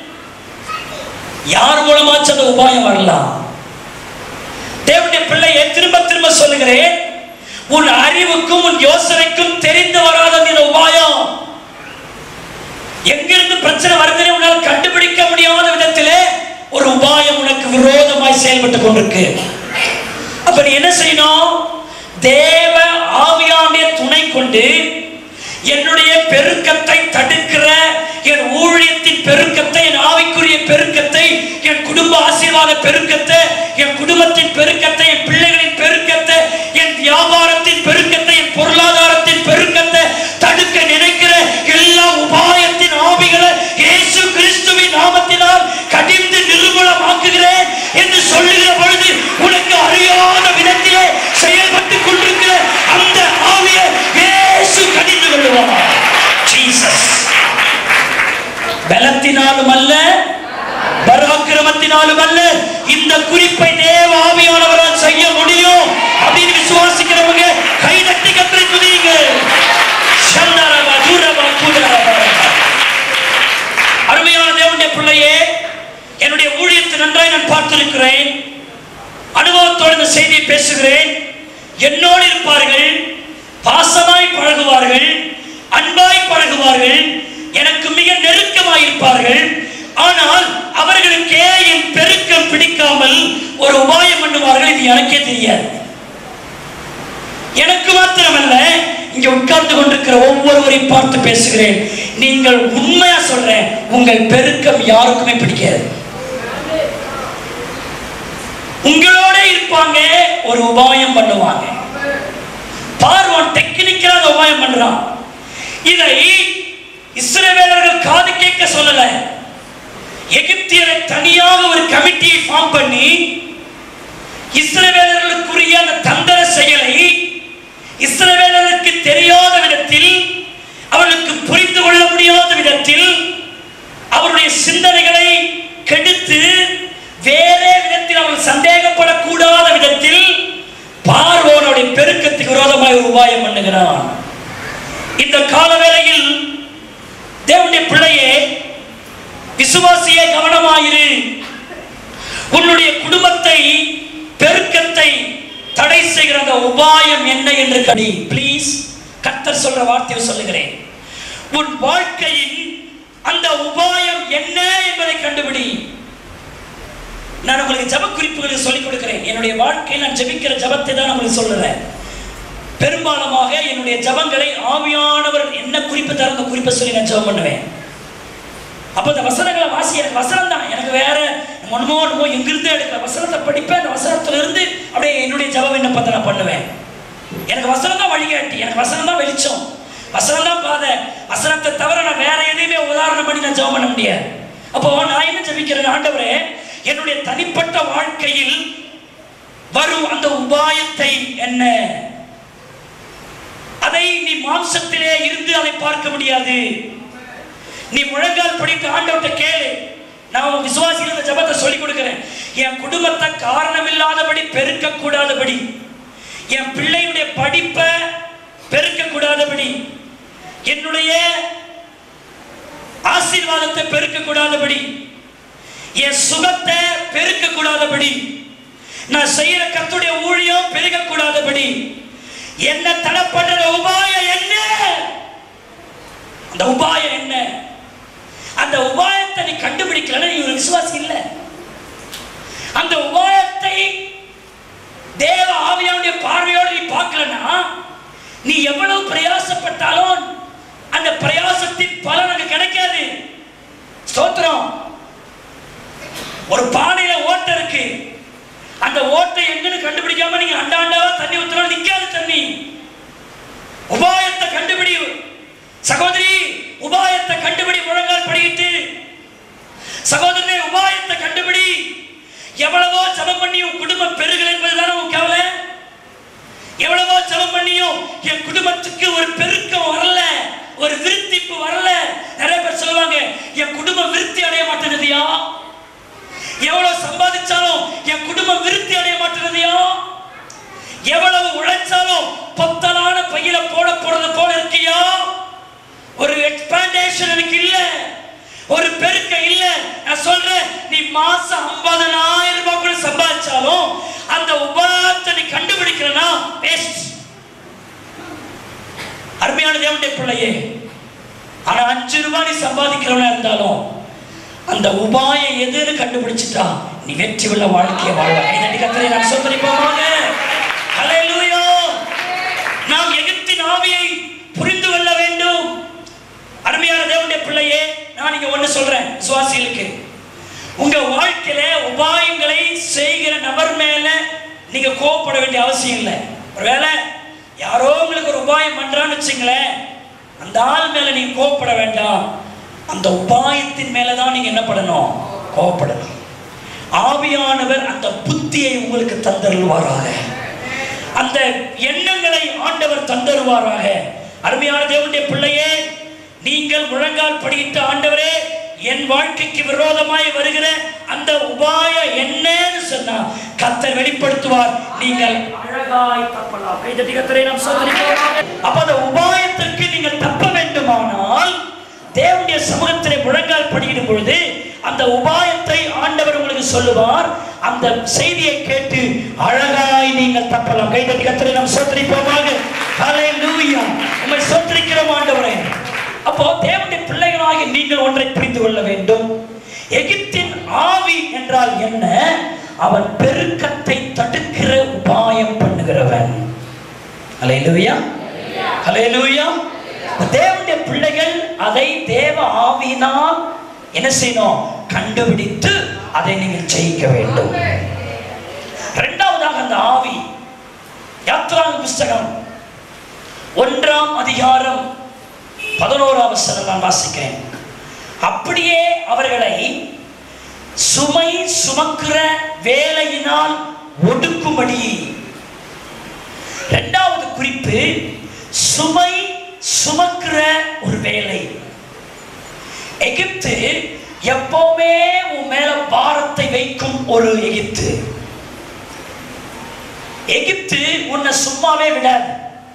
யார் மூலமாச்சும் அந்த உபாயம் வரலாம் தேவனுடைய பிள்ளையை திரும்ப திரும்ப சொல்லுகிறேன் உன் அறிவுக்கும் உன் யோசனைக்கும் தெரிந்து வராத இந்த உபாயம் எங்கிருந்து பிரச்சனை வருதுன்னு உன்னால் கண்டுபிடிக்க முடியாத விதத்திலே ஒரு உபாயம் உனக்கு விரோதமாய் செயல்பட்டு கொண்டிருக்கு அப்ப நீ என்ன செய்யணும் தேவ ஆவியானுடைய துணை கொண்டு என்னுடைய பெருக்கத்தை தடுக்கிற என் ஊழியத்தின் பெருக்கத்தை என் ஆவிக்குரிய பெருக்கத்தை என் குடும்ப ஆசீர்வாத பெருக்கத்தை என் குடும்பத்தின் பெருக்கத்தை என் பிள்ளைகளின் பெருக்கத்தை என் வியாபாரத்தின் பெருக்கத்தை என் பொருளாதாரத்தின் பெருக்கத்தை தடுக்க நினைக்கிற எல்லா உபாயத்தின் ஆவிகளை இயேசு கிறிஸ்துவின் நாமத்தினால் கடிந்து நிர்மூலமாக்குகிறேன் என்று சொல்லுகிற பொழுது உனக்கு அறியாத விதத்திலே செயல்பட்டு கொண்டிருக்கிற அந்த ஆவியை இயேசு கடிந்து கொள்ளுவார் ஜீசஸ் பலத்தினாலும் அல்ல பராக்கிரமத்தினாலும் அல்ல இந்த குறிப்பை தேவ ஆவியானவரால் செய்ய முடியும் அப்படின்னு விசுவாசிக்கிறவங்க கை தட்டி கத்திரை துதியுங்க சந்தரபா, தூரபா, கூதரபா. அருமையான தேவனுடைய பிள்ளையே என்னுடைய ஊழியத்தை நன்றாய் நான் பார்த்திருக்கிறேன் அனுபவத்தோடு இந்த செய்தியை பேசுகிறேன் என்னோடு இருப்பார்கள் பாசமாய் பழகுவார்கள் அன்பாய் பழகுவார்கள் எனக்கு மிக நெருக்கமாய் இருப்பார்கள் ஆனால் அவர்களுக்கே என் பெருக்கம் பிடிக்காமல் ஒரு உபாயம் பண்ணுவார்கள் இது எனக்கே தெரியாது எனக்கு மாத்திரமல்ல இங்க உட்கார்ந்து கொண்டிருக்கிற ஒவ்வொருவரையும் பார்த்து பேசுகிறேன் நீங்கள் உண்மையா சொல்றேன் உங்கள் பெருக்கம் யாருக்குமே பிடிக்காது உங்களோட இருப்பாங்க ஒரு உபாயம் பண்ணுவாங்க பார்வன் டெக்னிக்கலா அந்த உபாயம் பண்றான் இதை இஸ்ரவேலர்கள் காது கேட்க சொல்லல எகிப்தியரை தனியாக ஒரு கமிட்டியை ஃபார்ம் பண்ணி இஸ்ரவேலர்களுக்குரிய அந்த தந்திர செயலை இஸ்ரவேலர்களுக்கு தெரியாத விதத்தில் அவர்களுக்கு புரிந்து கொள்ள முடியாத விதத்தில் அவருடைய சிந்தனைகளை கெடுத்து வேறே விதத்தில் அவர்கள் சந்தேகப்படக்கூடாத விதத்தில் பார்வோனுடைய பெருக்கத்துக்கு விரோதமாய் ஒரு உபாயம் பண்ணுகிறான் இந்த காலவேளையில் தேவனுடைய பிள்ளையே விசுவாசியே கவனமாயிரு உன்னுடைய குடும்பத்தை பெருக்கத்தை தடை செய்கிற அந்த உபாயம் என்ன என்று கடி ப்ளீஸ் கர்த்தர் சொல்ற வார்த்தையை சொல்லுகிறேன் உன் வாழ்க்கையின் அந்த உபாயம் என்ன என்பதை கண்டுபிடி நான் உங்களுக்கு ஜப குறிப்புகளை சொல்லிக் கொடுக்கிறேன் என்னுடைய வாழ்க்கையில் நான் ஜெபிக்கிற ஜபத்தை தான் உங்களுக்கு சொல்லுறேன் பெரும்பாலுமாக என்னுடைய ஜபங்களை ஆவியானவர் என்ன குறிப்பு தர அந்த குறிப்பை சொல்லி நான் ஜெபம் பண்ணுவேன் அப்போ இந்த வசனங்களை வாசி எனக்கு வசனம் தான் எனக்கு வேற ஒன்றுமோ ஒன்றுமோ எங்கிருந்து எடுக்கிற வசனத்தை படிப்பேன் அந்த வசனத்துல இருந்து அப்படியே என்னுடைய ஜப விண்ணப்பத்தை நான் பண்ணுவேன் எனக்கு வசனம் தான் வழிகாட்டி எனக்கு வசனம் தான் வெளிச்சம் வசனம் தான் பாதை வசனத்தை தவிர நான் வேற எதையுமே உதாரணம் பண்ணி நான் ஜெபம் பண்ண முடியாது அப்போ நான் என்ன ஜெபிக்கிறேன் ஆண்டவரே என்னுடைய தனிப்பட்ட வாழ்க்கையில் வரும் அந்த உபாயத்தை என்ன அதை நீ மாம்சத்திலே இருந்து அதை பார்க்க முடியாது நீ முழங்கால் படித்து ஆண்டவர்கிட்ட கேளு நான் உன் விசுவாசிகள் இந்த ஜபத்தை சொல்லிக் கொடுக்கிறேன் என் குடும்பத்தை காரணமில்லாதபடி பெருக்க கூடாதபடி என் பிள்ளையுடைய படிப்பை பெருக்க கூடாதபடி என்னுடைய ஆசீர்வாதத்தை பெருக்க கூடாதபடி என் சுகத்தை பெருக்க கூடாதபடி நான் செய்யற கத்துடைய ஊழியம் பெருக கூடாதபடி என்ன தடை பண்ற உபாயம் என்ன அந்த உபாயம் என்ன அந்த உபாயத்தை நீ கண்டுபிடிக்கலன்னா நீ ஒரு விசுவாசி இல்லை அந்த உபாயத்தை தேவ ஆவியானுடைய பார்வையோடு நீ பார்க்கலன்னா நீ எவ்வளவு பிரயாசப்பட்டாலும் அந்த பிரயாசத்தின் பலன் அங்க கிடைக்காது ஸ்தோத்திரம் ஒரு பானையில ஓட்டை இருக்கு அந்த ஓட்டை எங்கன்னு கண்டுபிடிக்காம நீங்க அண்டாண்டாவா தண்ணி ஊத்தினாலும் நிக்காது தண்ணி உபாயத்தை கண்டுபிடி சகோதரி உபாயத்தை கண்டுபிடி முழங்கால் படியிட்டு சகோதரனே உபாயத்தை கண்டுபிடி எவ்வளவோ ஜபம் பண்ணி உன் குடும்பம் பெருகல் என்பதுதானே உன் கவலை எவ்வளவோ ஜபம் பண்ணியும் என் குடும்பத்துக்கு ஒரு பெருக்கம் வரல ஒரு விருத்திப்பு வரல நிறைய பேர் சொல்லுவாங்க என் குடும்பம் விருத்தி அடைய மாட்டேங்குதியா எவ்வளவு சம்பாதிச்சாலும் என் குடும்பம் விருத்தி அடைய மாட்டேங்குதியா எவ்வளவு உழைச்சாலும் பொத்தலான பையில போட போறது போல இருக்கியா ஒரு எக்ஸ்பாண்டேஷன் எனக்கு இல்ல ஒரு பெருக்க இல்ல நான் சொல்றேன் நீ மாசம் 50000 ரூபாய் கூட சம்பாதிச்சாலும் அந்த உபாயத்தை நீ கண்டுபிடிக்கிறனா வேஸ்ட் அருமையான தேவனுடைய பிள்ளையே ஆனா அஞ்சு ரூபாய் நீ சம்பாதிக்கிறவனா இருந்தாலும் அந்த உபாயம் எதுன்னு கண்டுபிடிச்சிட்டா நீ வெற்றி உள்ள வாழ்க்கையை வாழ்வ கைதட்டி கத்தரை நான் சொல்லி போவாங்க ஹalleluya நாம் எகிப்தின் ஆவியை புரிந்து கொள்ள வேண்டும் அருமையான தேவனுடைய பிள்ளையே நான் இங்க ஒண்ணு சொல்றேன் விசுவாசிகளுக்கு உங்க வாழ்க்கையில உபாயங்களை செய்கிற நபர் மேல நீங்க கோவப்பட வேண்டிய அவசியம் இல்லை ஒருவேளை யாரோ உங்களுக்கு ஒரு உபாயம் பண்றான்னு வச்சுங்களேன் அந்த ஆள் மேல நீங்க கோவப்பட வேண்டாம் அந்த உபாயத்தின் மேல தான் நீங்க என்ன பண்ணணும் கோவப்படணும் ஆவியானவர் அந்த புத்தியை உங்களுக்கு தந்தருள்வாராக அந்த எண்ணங்களை ஆண்டவர் தந்தருவாராக அருமையான தேவனுடைய பிள்ளையே நீங்கள் முழங்கால் படியிட்டு ஆண்டவரே என் வாழ்க்கைக்கு விரோதமாய் வருகிற அந்த உபாய என்னன்னு சொன்னா கத்தர் வெளிப்படுத்துவார் நீங்கள் அழகாய் தப்பலாம் கைதட்டி கத்தரை நாம் சோதரிக்கலாம் அப்ப அந்த உபாயத்திற்கு நீங்கள் தப்ப வேண்டுமானால் தேவனுடைய சமூகத்திலே முழங்கால் படியிடும் பொழுது அந்த உபாயத்தை ஆண்டவர் உங்களுக்கு சொல்லுவார் அந்த செய்தியை கேட்டு அழகாய் நீங்கள் தப்பலாம் கைதட்டி கத்தரை நாம் சோதரிப்போமாக ஹalleluya உம்மை சோதரிக்கிறோம் ஆண்டவரே அப்போ தேவனுடைய பிள்ளைகளாகி நீங்கள் ஒன்றை புரிந்து கொள்ள வேண்டும் எகிப்தின் ஆவி என்றால் என்ன அவன் பெருக்கத்தை தடுக்கிற உபாயம் பண்ணுகிறவன் ஹalleluya ஹalleluya தேவனுடைய பிள்ளைகள் அதை தேவ ஆவியினால் என்ன செய்யணும் கண்டுபிடித்து அதை நீங்கள் ஜெயிக்க வேண்டும் இரண்டாவதாக அந்த ஆவி யாத்ராங்க புஸ்தகம் ஒன்றாம் அதிகாரம் பதினோராம் வசனம் நான் வாசிக்கிறேன் அப்படியே அவர்களை சுமை சுமக்கிற வேலையினால் ஒடுக்கும்படி இரண்டாவது குறிப்பு சுமை சுமக்கிற ஒரு வேலை எகிப்து எப்பவுமே உன் மேல பாரத்தை வைக்கும் ஒரு எகிப்து எகிப்து உன்னை சும்மாவே விடாது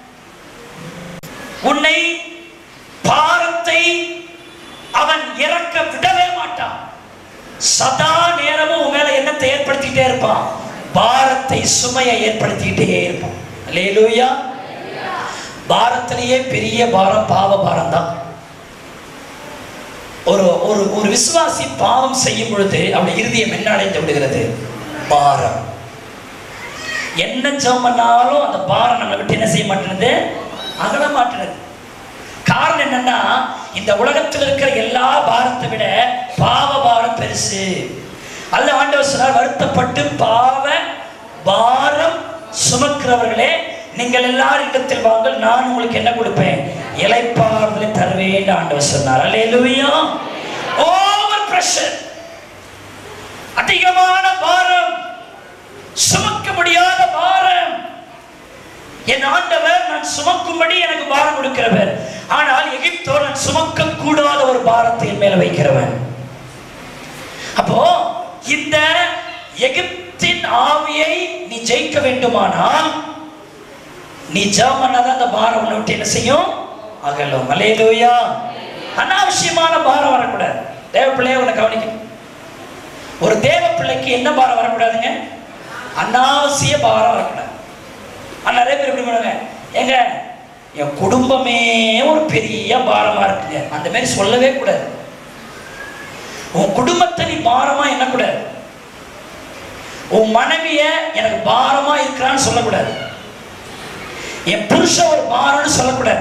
உன்னை பாரத்தை அவன் இறக்க விடவே மாட்டான் சதா நேரமும் உன் மேல எண்ணத்தை ஏற்படுத்திட்டே இருப்பான் பாரத்தை சுமையை ஏற்படுத்திக்கிட்டே இருப்பான் அல்லேலூயா பாரத்திலேயே பெரிய பாரம் பாவ பாரம் தான் ஒரு ஒரு ஒரு விசுவாசி பாவம் செய்யும் பொழுது அவனுடைய இருதயம் என்ன அடைந்து விடுகிறது பாரம் என்ன ஜெபம் பண்ணாலும் அந்த பாரம் நம்மளை விட்டு என்ன செய்ய மாட்டேங்குது அகல மாட்டேங்குது காரணம் என்னன்னா இந்த உலகத்தில் இருக்கிற எல்லா பாரத்தை விட பாவ பாரம் பெருசு அல்ல ஆண்டவர் சொன்னார் வருத்தப்பட்டு பாவ பாரம் சுமக்கிறவர்களே நீங்கள் எல்லாரும் இடத்தில் வாங்கள் நான் உங்களுக்கு என்ன கொடுப்பேன் இலைப்பாறுதலை தருவேன் ஆண்டவர் சொன்னார் அல்லேலூயா ஓவர் பிரஷர் அதிகமான பாரம் சுமக்க முடியாத பாரம் என் ஆண்டவர் நான் சுமக்கும்படி எனக்கு பாரம் கொடுக்கிறவர் ஆனால் எகிப்தோ நான் சுமக்க கூடாத ஒரு பாரத்தை என் மேல வைக்கிறவன் அப்போ இந்த எகிப்தின் ஆவியை நீ ஜெயிக்க வேண்டுமானால் நீ ஜெபம் பண்ணாதான் அந்த பாரம் உன்னை விட்டு என்ன செய்யும் அகலும் மலையிலோயா அனாவசியமான பாரம் வரக்கூடாது தேவ பிள்ளைய உன்னை கவனிக்கணும் ஒரு தேவ பிள்ளைக்கு என்ன பாரம் வரக்கூடாதுங்க அனாவசிய பாரம் வரக்கூடாது ஆனால் நிறைய பேர் எப்படி பண்ணுவாங்க ஏங்க என் குடும்பமே ஒரு பெரிய பாரமா இருக்குங்க அந்த மாதிரி சொல்லவே கூடாது உன் குடும்பத்தை நீ பாரமா எண்ணக்கூடாது உன் மனைவிய எனக்கு பாரமா இருக்கிறான்னு சொல்லக்கூடாது என் புருஷன் ஒரு பாரம்னு சொல்லக்கூடாது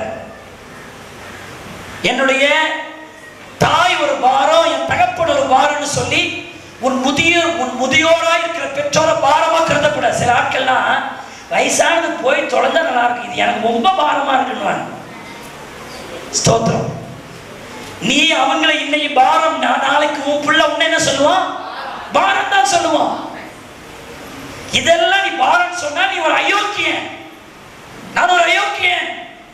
என்னுடைய தாய் ஒரு பாரம் என் தகப்பன் ஒரு பாரம்னு சொல்லி உன் முதியோர் உன் முதியோராய் இருக்கிற பெற்றோரை பாரமா கருதக்கூடாது சில ஆட்கள்லாம் வயசானது போய் தொடர்ந்தா நல்லா இருக்கு இது எனக்கு ரொம்ப பாரமா இருக்குன்னு ஸ்தோத்திரம் நீ அவங்களை இன்னைக்கு பாரம் நா- நாளைக்கு உன் புள்ள உன்னை என்ன சொல்லுவான் பாரம் தான் சொல்லுவான் இதெல்லாம் நீ பாரம் சொன்னா நீ ஒரு அயோக்கியன் நான் ஒரு அயோக்கியன்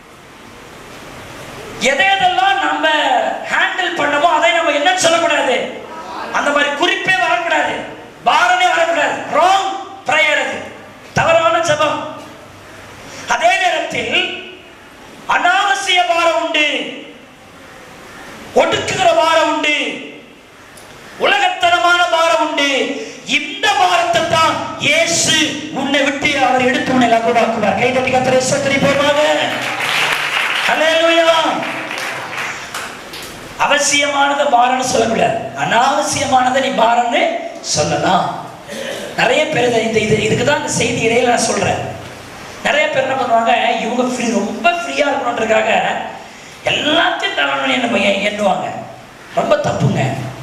எதை எதெல்லாம் நம்ம ஹேண்டில் பண்ணமோ அதை நம்ம என்னன்னு சொல்லக்கூடாது அந்த மாதிரி குறிப்பே வரக்கூடாது பாரமே வரக்கூடாது ராங் ப்ரேயர் அது தவறான ஜெபம் இயேசு உன்னை விட்டு அவர் எடுத்து உன்னை லகுவாக்குவார் கை தட்டி கத்திரை சத்திரி போவாங்க ஹalleluya அவசியமானதை பாரம்னு சொல்லக்கூடாது அனாவசியமானதை நீ பாரம்னு சொல்லலாம் நிறைய பேர் இதை- இந்த இது இதுக்கு தான் இந்த செய்தி இடையில நான் சொல்றேன் நிறைய பேர் என்ன பண்ணுவாங்க இவங்க ஃப்ரீ ரொம்ப ஃப்ரீயா இருக்கணுன்றதுக்காக எல்லாத்தையும் தரணும்னு என்ன எண்ணுவாங்க ரொம்ப தப்புங்க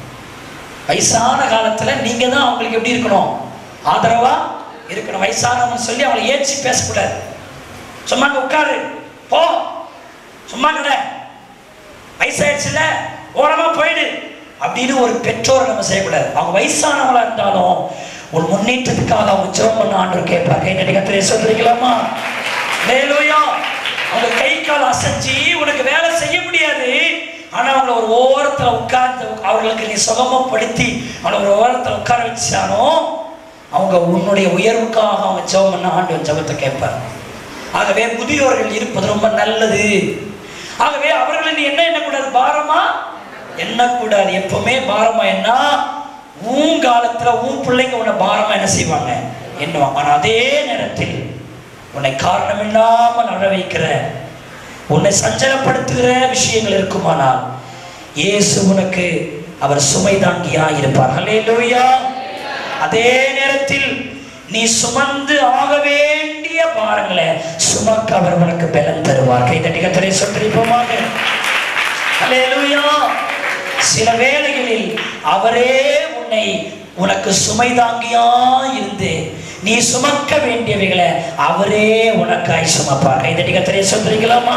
வயசான காலத்துல நீங்க தான் அவங்களுக்கு எப்படி இருக்கணும் ஆதரவா இருக்கணும் வயசானவங்க சொல்லி அவங்களை ஏற்றி பேசக்கூடாது சும்மா அங்க உட்காரு போ சும்மா கடை வயசாயிடுச்சுல ஓரமா போயிடு அப்படின்னு ஒரு பெற்றோரை நம்ம செய்யக்கூடாது அவங்க வயசானவங்களா இருந்தாலும் ஒரு முன்னேற்றத்துக்காக அவங்க ஜெபம் பண்ண ஆண்டு கேட்பார் கை நடி கத்திரை சொல்றீங்களாமா மேலோயா அவங்க கை கால் அசைச்சு உனக்கு வேலை செய்ய முடியாது ஆனா அவங்கள ஒரு ஓரத்துல உட்கார்ந்து அவர்களுக்கு நீ சுகமப்படுத்தி அவங்கள ஒரு ஓரத்துல உட்கார வச்சானோ அவங்க உன்னுடைய உயர்வுக்காக அவங்க ஜெபம் பண்ண ஆண்டு ஜெபத்தை கேட்பார் ஆகவே முதியோர்கள் இருப்பது ரொம்ப நல்லது ஆகவே அவர்களை நீ என்ன எண்ணக்கூடாது பாரமா எண்ணக்கூடாது எப்பவுமே பாரமா என்ன உன் காலத்துல உன் பிள்ளைங்க உன்னை பாரமா என்ன செய்வாங்க எண்ணுவாங்க ஆனா அதே நேரத்தில் உன்னை காரணம் இல்லாமல் அழ வைக்கிற உன்னை சஞ்சலப்படுத்துகிற விஷயங்கள் இருக்குமானால் இயேசு உனக்கு அவர் சுமை தாங்கியா இருப்பார் ஹalleluya அதே நேரத்தில் நீ சுமந்து ஆக வேண்டிய பாரங்களை சுமக்க அவர் உனக்கு பலன் தருவார் கை தட்டி கத்தரை சொல்லிப்போமாக ஹalleluya சில வேளைகளில் அவரே உன்னை உனக்கு சுமை தாங்கியா இருந்து நீ சுமக்க வேண்டியவைகளை அவரே உனக்காய் சுமப்பார் கை தட்டி கத்தரை சொல்றீங்களாமா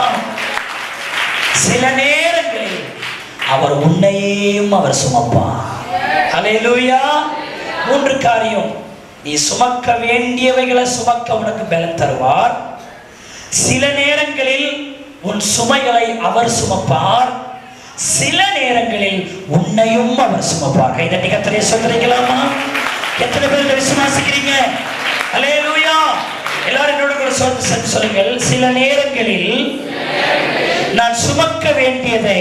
சில நேரங்களில் அவர் உன்னையும் அவர் சுமப்பார் ஹalleluya மூன்று காரியம் நீ சுமக்க வேண்டியவைகளை சுமக்க உனக்கு பலன் தருவார் சில நேரங்களில் உன் சுமைகளை அவர் சுமப்பார் சில நேரங்களில் உன்னையும் அவர் சுமப்பார் கை தட்டி கத்தரை சொல்றீங்களாமா எத்தனை பேர் இதை விசுவாசிக்கிறீங்க ஹalleluya எல்லாரும் என்னோட கூட சொல்ல சேர்ந்து சொல்லுங்கள் சில நேரங்களில் நான் சுமக்க வேண்டியதை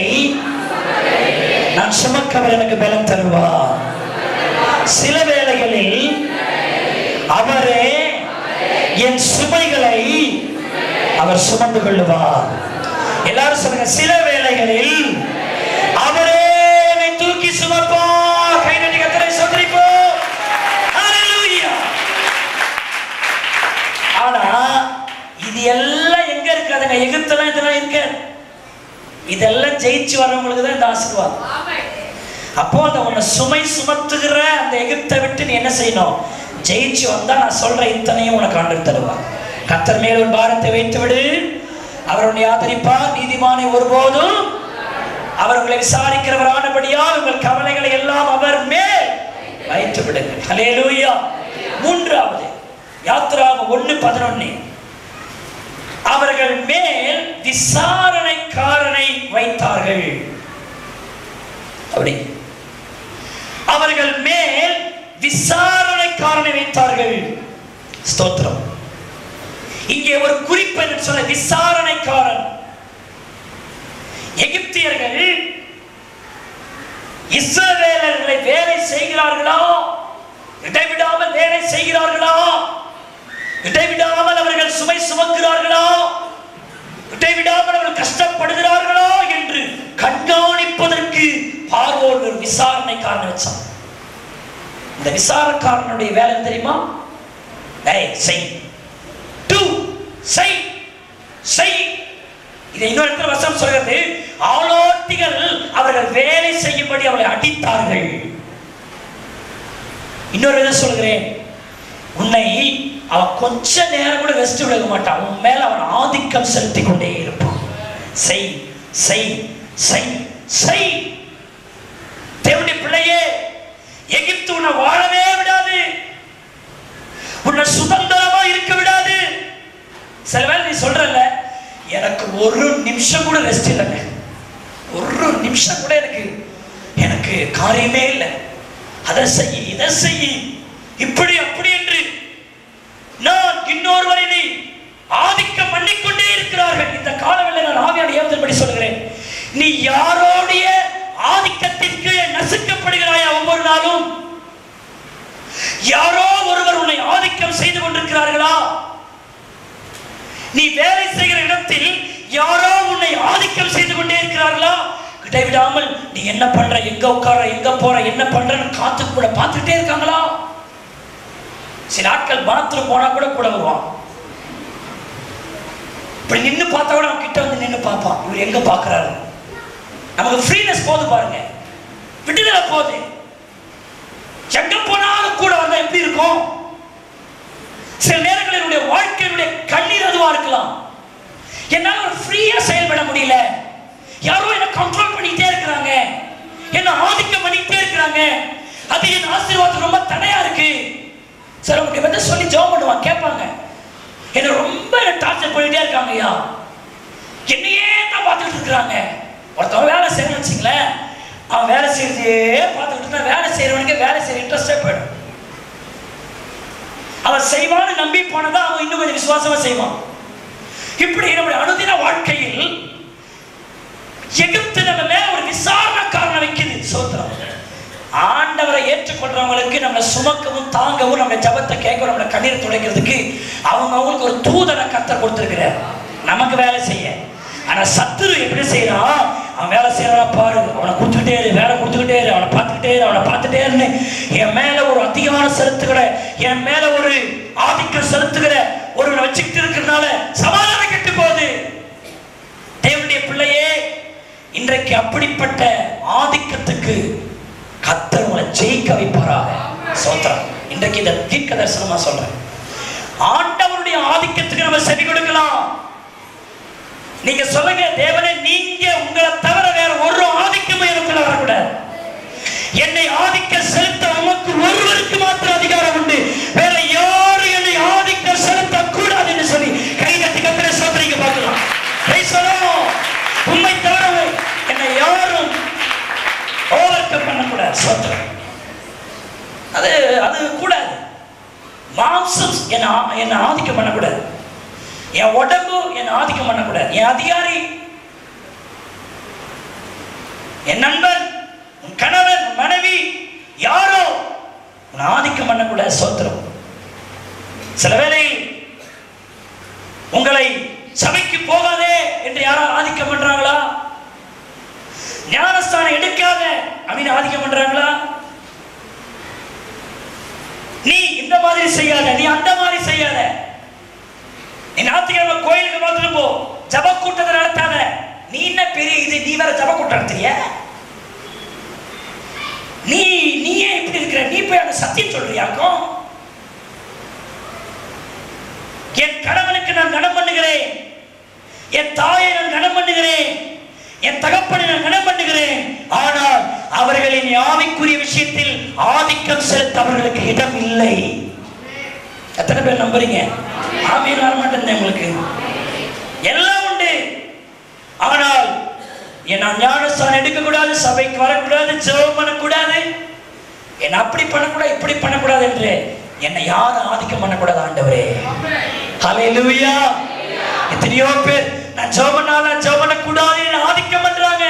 நான் சுமக்க அவர் எனக்கு பலம் தருவார் சில வேளைகளில் அவரே என் சுமைகளை அவர் சுமந்து கொள்ளுவார் எல்லாரும் சொல்லுங்க சில வேளைகளில் அவரே என்னை தூக்கி சுமப்பார் கை நடி கத்தரை சொல்லிப்போ ஆனா இது எல்லாம் எங்க இருக்காதுங்க எகிப்துலாம் இதெல்லாம் இருக்க இதெல்லாம் ஜெயிச்சு வர்றவங்களுக்கு தான் இந்த ஆசீர்வாதம் அப்போ அந்த உன்னை சுமை சுமத்துகிற அந்த எகிப்தை விட்டு நீ என்ன செய்யணும் ஜெயிச்சு வந்தா நான் சொல்ற இத்தனையும் உனக்கு ஆண்டு தருவார் கத்தர் மேல் ஒரு பாரத்தை வைத்து விடு அவர் உன்னை ஆதரிப்பார் நீதிமானை ஒருபோதும் அவர் உங்களை விசாரிக்கிறவர் ஆனபடியால் உங்கள் கவலைகளை எல்லாம் அவர் மேல் வைத்து விடுங்கள் ஹalleluya மூன்றாவது யாத்ராக ஒன்று பதினொன்னு அவர்கள் மேல் விசாரணைக்காரனை வைத்தார்கள் அப்படி அவர்கள் மேல் விசாரணைக்காரனை வைத்தார்கள் ஸ்தோத்திரம் இங்கே ஒரு குறிப்பு என்று சொல்ல விசாரணைக்காரன் எகிப்தியர்கள் இஸ்ரவேலர்களை வேலை செய்கிறார்களா இடைவிடாமல் வேலை செய்கிறார்களா இடைவிடாமல் அவர்கள் சுமை சுமக்கிறார்களா இடைவிடாமல் அவர்கள் கஷ்டப்படுகிறார்களா என்று கண்காணிப்பதற்கு பார்வோன் ஒரு விசாரணைக்காரன் வச்சான் இந்த விசாரணைக்காரனுடைய வேலை என்ன தெரியுமா டேய் செய் டு செய் செய் இதை இன்னொரு இடத்துல வசனம் சொல்கிறது ஆலோட்டிகள் அவர்கள் வேலை செய்யும்படி அவளை அடித்தார்கள் இன்னொரு விதம் சொல்கிறேன் உன்னை அவன் கொஞ்ச நேரம் கூட ரெஸ்ட் விலக மாட்டான் உன் மேல அவன் ஆதிக்கம் செலுத்திக் கொண்டே இருப்பான் செய் செய் செய் செய் தேவனுடைய பிள்ளையே எகிப்து உன்னை வாழவே விடாது உன்னை சுதந்திரமா இருக்க விடாது சில வேளை நீ சொல்றல எனக்கு ஒரு நிமிஷம் கூட ரெஸ்ட் இல்லைங்க ஒரு நிமிஷம் கூட எனக்கு எனக்கு காரியமே இல்லை அதை செய் இதை செய் இப்படி அப்படி என்று நான் இன்னொருவரை நீ ஆதிக்கம் பண்ணிக்கொண்டே இருக்கிறார்கள் இந்த காலவெளியில் நான் ஆவியான ஏவுதல்படி சொல்கிறேன் நீ யாரோடைய ஆதிக்கத்திற்கு நசுக்கப்படுகிறாயா ஒவ்வொரு நாளும் யாரோ ஒருவர் உன்னை ஆதிக்கம் செய்து கொண்டிருக்கிறார்களா நீ வேலை செய்கிற இடத்தில் யாரோ உன்னை ஆதிக்கம் செய்து கொண்டே இருக்கிறார்களா இடைவிடாமல் நீ என்ன பண்ற எங்க உட்கார எங்க போற என்ன பண்றன்னு காத்து கூட பார்த்துட்டே இருக்காங்களா சில ஆட்கள் பாத்ரூம் போனா கூட கூட வருவான் இப்படி நின்னு பார்த்தா கூட அவன் கிட்ட வந்து நின்னு பார்ப்பான் இவர் எங்க பார்க்கறாரு நமக்கு ஃப்ரீனஸ் போது பாருங்க விடுதலை போகுது எங்க போனாலும் கூட வந்தா எப்படி இருக்கும் சில நேரங்களில் என்னுடைய வாழ்க்கையினுடைய கண்ணீர் அதுவா இருக்கலாம் என்னால ஒரு ஃப்ரீயா செயல்பட முடியல யாரோ என்ன கண்ட்ரோல் பண்ணிட்டே இருக்கிறாங்க என்ன ஆதிக்கம் பண்ணிட்டே இருக்கிறாங்க அது என் ஆசீர்வாதத்துக்கு ரொம்ப தடையா இருக்கு சார் உங்களுக்கு வந்து சொல்லி ஜெபம் பண்ணுவான் கேட்பாங்க என்ன ரொம்ப டார்ச்சர் பண்ணிட்டே இருக்காங்க ஐயா என்னையே தான் பார்த்துக்கிட்டு இருக்கிறாங்க ஒருத்தவன் வேலை செய்யணும்னு வச்சுங்களேன் அவன் வேலை செய்யறதே பார்த்துக்கிட்டு இருந்தா வேலை செய்யறவனுக்கு வேலை செய்யற இன்ட்ரெஸ்டே போயிடும் அவன் செய்வான்னு நம்பி போனதா அவன் இன்னும் கொஞ்சம் விசுவாசமா செய்வான் இப்படி நம்முடைய அனுதின வாழ்க்கையில் எகிப்து நம்ம மேல ஒரு விசாரணை காரணம் வைக்குது சோத்திரம் ஆண்டவரை ஏற்றுக்கொள்றவங்களுக்கு நம்மளை சுமக்கவும் தாங்கவும் நம்ம ஜபத்தை கேட்கவும் நம்மளை கண்ணீர் துடைக்கிறதுக்கு அவங்க அவங்களுக்கு ஒரு தூதனை கத்தர் கொடுத்துருக்கிறார் நமக்கு வேலை செய்ய ஆனா சத்துரு எப்படி செய்யறான் அவன் வேலை செய்யறான் பாரு அவனை கொடுத்துக்கிட்டே இரு வேலை கொடுத்துக்கிட்டே இரு அவனை பார்த்துக்கிட்டே இரு அவனை பார்த்துட்டே இருந்து என் மேல ஒரு அதிகாரம் செலுத்துகிற என் மேல ஒரு ஆதிக்கம் செலுத்துகிற ஒருவனை வச்சுக்கிட்டு இருக்கிறதுனால சமாதானம் கெட்டு போகுது தேவனுடைய பிள்ளையே இன்றைக்கு அப்படிப்பட்ட ஆதிக்கத்துக்கு கத்தர் உங்களை ஜெயிக்க வைப்பாராக சோத்திரம் இன்றைக்கு இந்த தீர்க்க தரிசனமா சொல்றேன் ஆண்டவருடைய ஆதிக்கத்துக்கு நம்ம செவி கொடுக்கலாம் நீங்க சொல்லுங்க தேவனே நீங்க உங்களை தவிர வேற ஒரு ஆதிக்கமும் எனக்குள்ள வரக்கூடாது என்னை ஆதிக்க செலுத்த உமக்கு ஒருவருக்கு மாத்திரம் அதிகாரம் உண்டு வேற யாரும் என்னை ஆதிக்க செலுத்த கூடாது என்று சொல்லி கை தட்டி கத்திர சோதனைக்கு பார்க்கலாம் Praise the Lord. உம்மை தவிர என்னை யாரும் ஓவர்கம் பண்ணக்கூடாது சோத்திரம் அது அது கூடாது மாம்சம் என்ன ஆ- என்னை ஆதிக்கம் பண்ணக்கூடாது என் உடம்பு என்னை ஆதிக்கம் பண்ணக்கூடாது என் அதிகாரி என் நண்பன் உன் கணவன் உன் மனைவி யாரோ உன் ஆதிக்கம் பண்ணக்கூடாது சோத்திரம் சில வேளை உங்களை சபைக்கு போகாதே என்று யாரோ ஆதிக்கம் பண்றாங்களா ஞானஸ்தானம் எடுக்காத அப்படின்னு ஆதிக்கம் பண்றாங்களா நீ இந்த மாதிரி செய்யாத நீ அந்த மாதிரி செய்யாத நீ ஞாயிற்றுக்கிழமை கோயிலுக்கு பார்த்துட்டு போ ஜப கூட்டத்தை நடத்தாத நீ என்ன பெரிய இது நீ வேற ஜப கூட்டம் நடத்துறிய நீ நீ ஏன் இப்படி இருக்கிற நீ போய் அந்த சத்தியம் சொல்றியாக்கும் என் கணவனுக்கு நான் கனம் பண்ணுகிறேன் என் தாயை நான் கனம் பண்ணுகிறேன் என் தகப்பனை நான் கனம் பண்ணுகிறேன் ஆனால் அவர்களின் ஆவிக்குரிய விஷயத்தில் ஆதிக்கம் செலுத்த அவர்களுக்கு இடம் இல்லை எத்தனை பேர் நம்புறீங்க ஆமீன் வர மாட்டேன் உங்களுக்கு எல்லாம் உண்டு ஆனால் என் நான் ஞானஸ்தானம் எடுக்கக்கூடாது சபைக்கு வரக்கூடாது ஜெபம் பண்ணக்கூடாது என்ன அப்படி பண்ணக்கூடாது இப்படி பண்ணக்கூடாது என்று என்னை யாரும் ஆதிக்கம் பண்ணக்கூடாது ஆண்டவரே ஹalleluya எத்தனையோ பேர் நான் ஜெபம் பண்ணாத ஜெபம் பண்ணக்கூடாது என்ன ஆதிக்கம் பண்றாங்க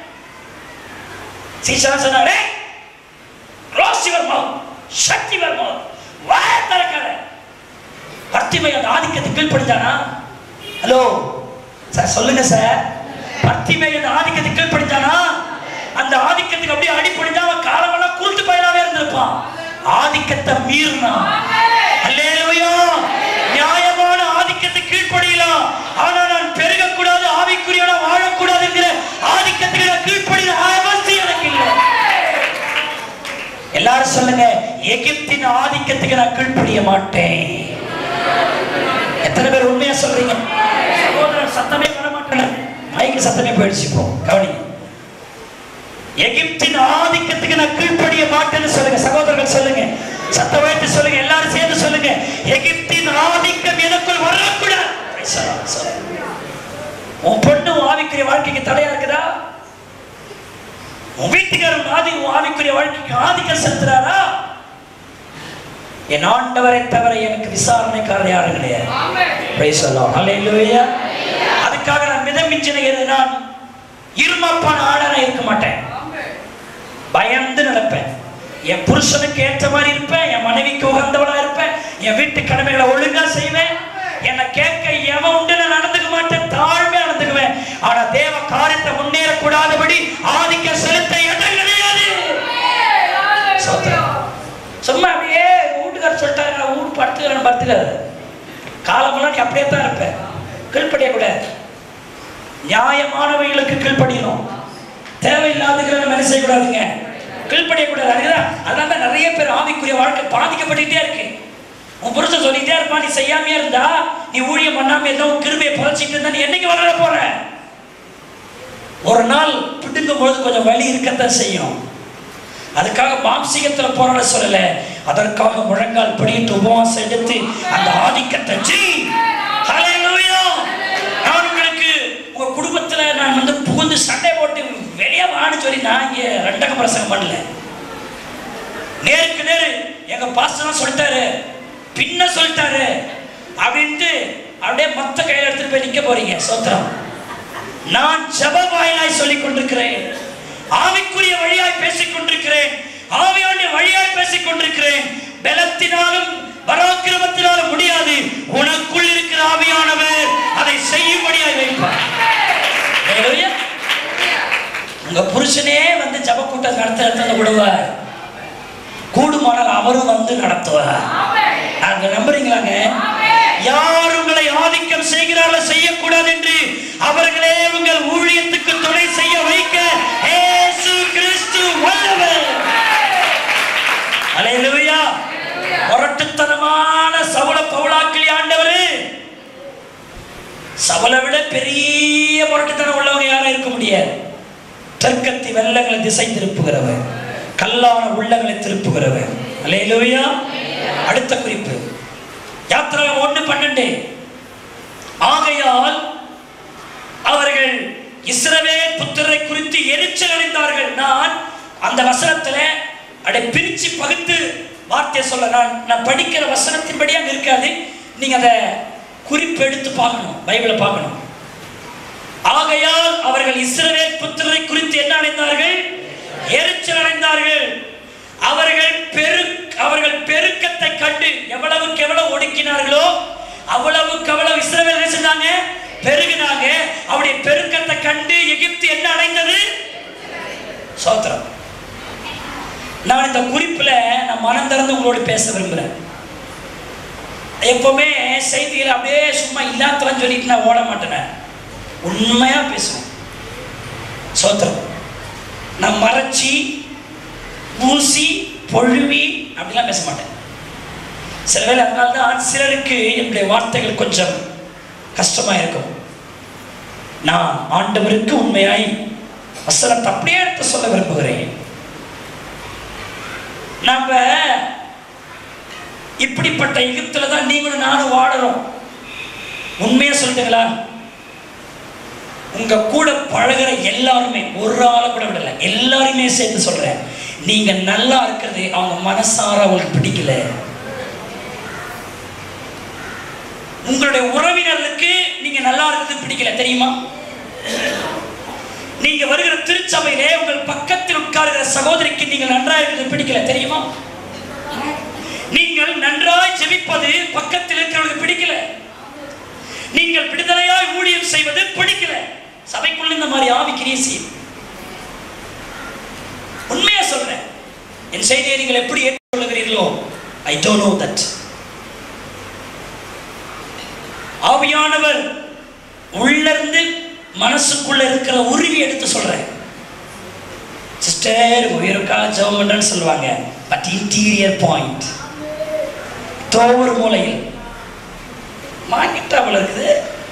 சீசா சொன்னாரே close your mouth shut your mouth வாய திறக்காத பர்த்திமை அந்த ஆதிக்கத்துக்கு கீழ்ப்படிஞ்சானா ஹலோ சார் சொல்லுங்க சார் பர்த்திமை அந்த ஆதிக்கத்துக்கு கீழ்ப்படிஞ்சானா அந்த ஆதிக்கத்துக்கு அப்படியே அடிப்படிஞ்சா அவன் காலமெல்லாம் கூத்து பயனாவே இருந்திருப்பான் ஆதிக்கத்தை மீறினா அல்லேலூயா நியாயமான ஆதிக்கத்துக்கு கீழ்ப்படியலாம் ஆனா நான் பெருகக்கூடாது ஆவிக்குரியவனா வாழக்கூடாது என்கிற ஆதிக்கத்துக்கு நான் கீழ்ப்படின அவசியம் எனக்கு இல்லை எல்லாரும் சொல்லுங்க எகிப்தின் ஆதிக்கத்துக்கு நான் கீழ்ப்படிய மாட்டேன் எத்தனை பேர் உண்மையா சொல்றீங்க சகோதரர் சத்தமே வர மாட்டேன் மைக்கு சத்தமே போயிடுச்சு இப்போ கவனிங்க எகிப்தின் ஆதிக்கத்துக்கு நான் கீழ்ப்படிய மாட்டேன்னு சொல்லுங்க சகோதரர்கள் சொல்லுங்க சத்தம் வைத்து சொல்லுங்க எல்லாரும் சேர்ந்து சொல்லுங்க எகிப்தின் ஆதிக்கம் எனக்குள் வரக்கூடாது Praise the Lord. சொல்லுங்க. உன் பொண்ணு உன் ஆவிக்குரிய வாழ்க்கைக்கு தடையா இருக்குதா உன் வீட்டுக்காரர் ஆதி உன் ஆவிக்குரிய வாழ்க்கைக்கு ஆதிக்கம் செலுத்துறாரா என் ஆண்டவரை தவிர எனக்கு விசாரணைக்காரர் யாரும் கிடையாது Praise the Lord. Hallelujah. அதுக்காக நான் மிதமிஞ்சின எது நான் இருமப்பான ஆளனா இருக்க மாட்டேன் பயந்து நடப்பேன் என் புருஷனுக்கு ஏற்ற மாதிரி இருப்பேன் என் மனைவிக்கு உகந்தவளா இருப்பேன் என் வீட்டு கடமைகளை ஒழுங்கா செய்வேன் என்னை கேட்க எவன் உண்டு நான் நடந்துக்க மாட்டேன் தாழ்மையா நடந்துக்குவேன் ஆனா தேவ காரியத்தை முன்னேறக்கூடாதபடி ஆதிக்க செலுத்த இடம் கிடையாது சோத்திரம். சும்மா அப்படியே வீட்டுக்கார சொல்லிட்டாரு நான் வீட்டு படுத்துக்கிறேன் படுத்துக்காது காலமெல்லாம் நீ அப்படியே தான் இருப்பேன் கீழ்ப்படிய கூடாது நியாயமானவைகளுக்கு கீழ்ப்படியணும் தேவையில்லாததுக்கு நம்ம என்ன செய்யக்கூடாதுங்க கீழ்ப்படிய கூடாது அதுதான் அதனால தான் நிறைய பேர் ஆவிக்குரிய வாழ்க்கை பாதிக்கப்பட்டுட்டே இருக்கு உன் புருஷன் சொல்லிட்டே இருப்பா நீ செய்யாமையே இருந்தா நீ ஊழியம் பண்ணாம இருந்தா உன் கிருபையை புதைச்சிட்டு இருந்தா நீ என்னைக்கு வளர போற ஒரு நாள் பிடுங்கும் பொழுது கொஞ்சம் வலி இருக்கத்தான் செய்யும் அதுக்காக மாம்சீகத்துல போராட சொல்லல அதற்காக முழங்கால் படியிட்டு உபவாசம் எடுத்து அந்த ஆதிக்கத்தை ஜெய் ஹalleluya நான் உங்களுக்கு உங்க குடும்பத்துல நான் வந்து புகுந்து சண்டை போட்டு வெளியே வான்னு சொல்லி நான் இங்க ரெண்டக பிரசங்கம் பண்ணல நேருக்கு நேரு எங்க பாஸ்டர் சொல்லிட்டாரு பின்ன சொல்லிட்டாரு அப்படின்ட்டு அப்படியே மொத்த கையில எடுத்துட்டு போய் நிக்க போறீங்க சோத்திரம் நான் ஜப வாயிலாய் சொல்லிக் கொண்டிருக்கிறேன் ஆவிக்குரிய வழியாய் பேசிக் கொண்டிருக்கிறேன் ஆவியாண்டிய வழியாய் பேசிக் கொண்டிருக்கிறேன் பலத்தினாலும் பராக்கிரமத்தினாலும் முடியாது உனக்குள் இருக்கிற ஆவியானவர் அதை செய்யும்படியாய் வைப்பார் ஹalleluya. உங்க புருஷனே வந்து ஜப கூட்டம் நடத்த நடத்த விடுவார் கூடுமானால் அவரும் வந்து நடத்துவார் நாங்க நம்புறீங்களாங்க யார் உங்களை ஆதிக்கம் செய்கிறார்கள் செய்யக்கூடாது என்று அவர்களே உங்கள் ஊழியத்துக்கு துணை செய்ய வைக்க இயேசு கிறிஸ்து வல்லவர் அல்லேலூயா முரட்டுத்தனமான சவுல பவுலாக்கிளி ஆண்டவரு சவலை விட பெரிய முரட்டுத்தனம் உள்ளவங்க யாரும் இருக்க முடியாது தர்க்கத்தி வெள்ளங்களை திசை திருப்புகிறவர் கல்லான உள்ளங்களை திருப்புகிறவர் அல்லேலூயா அடுத்த குறிப்பு யாத்திரை ஒன்று பன்னெண்டு ஆகையால் அவர்கள் இஸ்ரவேல் புத்திரரை குறித்து எரிச்சல் அடைந்தார்கள் நான் அந்த வசனத்துல அடை பிரிச்சு பகுத்து வார்த்தையை சொல்ல நான் நான் படிக்கிற வசனத்தின்படி அங்க இருக்காது நீங்க அதை குறிப்பு எடுத்து பார்க்கணும் பைபிளை பார்க்கணும் ஆகையால் அவர்கள் இஸ்ரவேல் புத்திரரை குறித்து என்ன அடைந்தார்கள் எரிச்சல் அடைந்தார்கள் அவர்கள் பெரு அவர்கள் பெருக்கத்தை கண்டு எவ்வளவுக்கு எவ்வளவு ஒடுக்கினார்களோ அவ்வளவுக்கு அவ்வளவு இஸ்ரவேல் என்ன செஞ்சாங்க பெருகினாங்க அவருடைய பெருக்கத்தை கண்டு எகிப்து என்ன அடைந்தது சோத்திரம் நான் இந்த குறிப்புல நான் மனம் திறந்து உங்களோட பேச விரும்புறேன் எப்பவுமே செய்திகளை அப்படியே சும்மா இல்லாதலாம் சொல்லிட்டு நான் ஓட மாட்டேன் உண்மையா பேசுவேன் சோத்திரம் நான் மறைச்சி பூசி பொழுவி அப்படிலாம் பேச மாட்டேன் சில வேளை அதனால தான் சிலருக்கு என்னுடைய வார்த்தைகள் கொஞ்சம் கஷ்டமா இருக்கும் நான் ஆண்டவருக்கு உண்மையாய் வசனத்தை அப்படியே எடுத்து சொல்ல விரும்புகிறேன் நம்ம இப்படிப்பட்ட யுகத்துல தான் நீங்களும் நானும் வாடுறோம் உண்மையா சொல்லிட்டுங்களா உங்க கூட பழகுற எல்லாருமே ஒரு ஆளை கூட விடல எல்லாருமே சேர்த்து சொல்றேன் நீங்க நல்லா இருக்கிறது அவங்க மனசார அவங்களுக்கு பிடிக்கல உங்களுடைய உறவினர்களுக்கு நீங்க நல்லா இருக்கிறது பிடிக்கல தெரியுமா நீங்க வருகிற திருச்சபையிலே உங்கள் பக்கத்தில் உட்காருகிற சகோதரிக்கு நீங்கள் நன்றாக இருக்கிறது பிடிக்கல தெரியுமா நீங்கள் நன்றாய் ஜெபிப்பது பக்கத்தில் இருக்கிறவங்களுக்கு பிடிக்கல நீங்கள் விடுதலையாய் ஊழியம் செய்வது பிடிக்கல சபைக்குள்ள இந்த மாதிரி ஆவிக்கிரியை செய்யும் உண்மையா சொல்றேன் என் செய்தியை நீங்கள் எப்படி ஏற்றுக்கொள்கிறீர்களோ ஐ டோன்ட் நோ தட் ஆவியானவர் உள்ளிருந்து மனசுக்குள்ள இருக்கிற உருவி எடுத்து சொல்றேன் சிஸ்டர் உயிருக்கா ஜெபம் பண்றேன்னு சொல்லுவாங்க பட் இன்டீரியர் பாயிண்ட் தோவர் மூலையில் மாங்கிட்டா வளருக்குது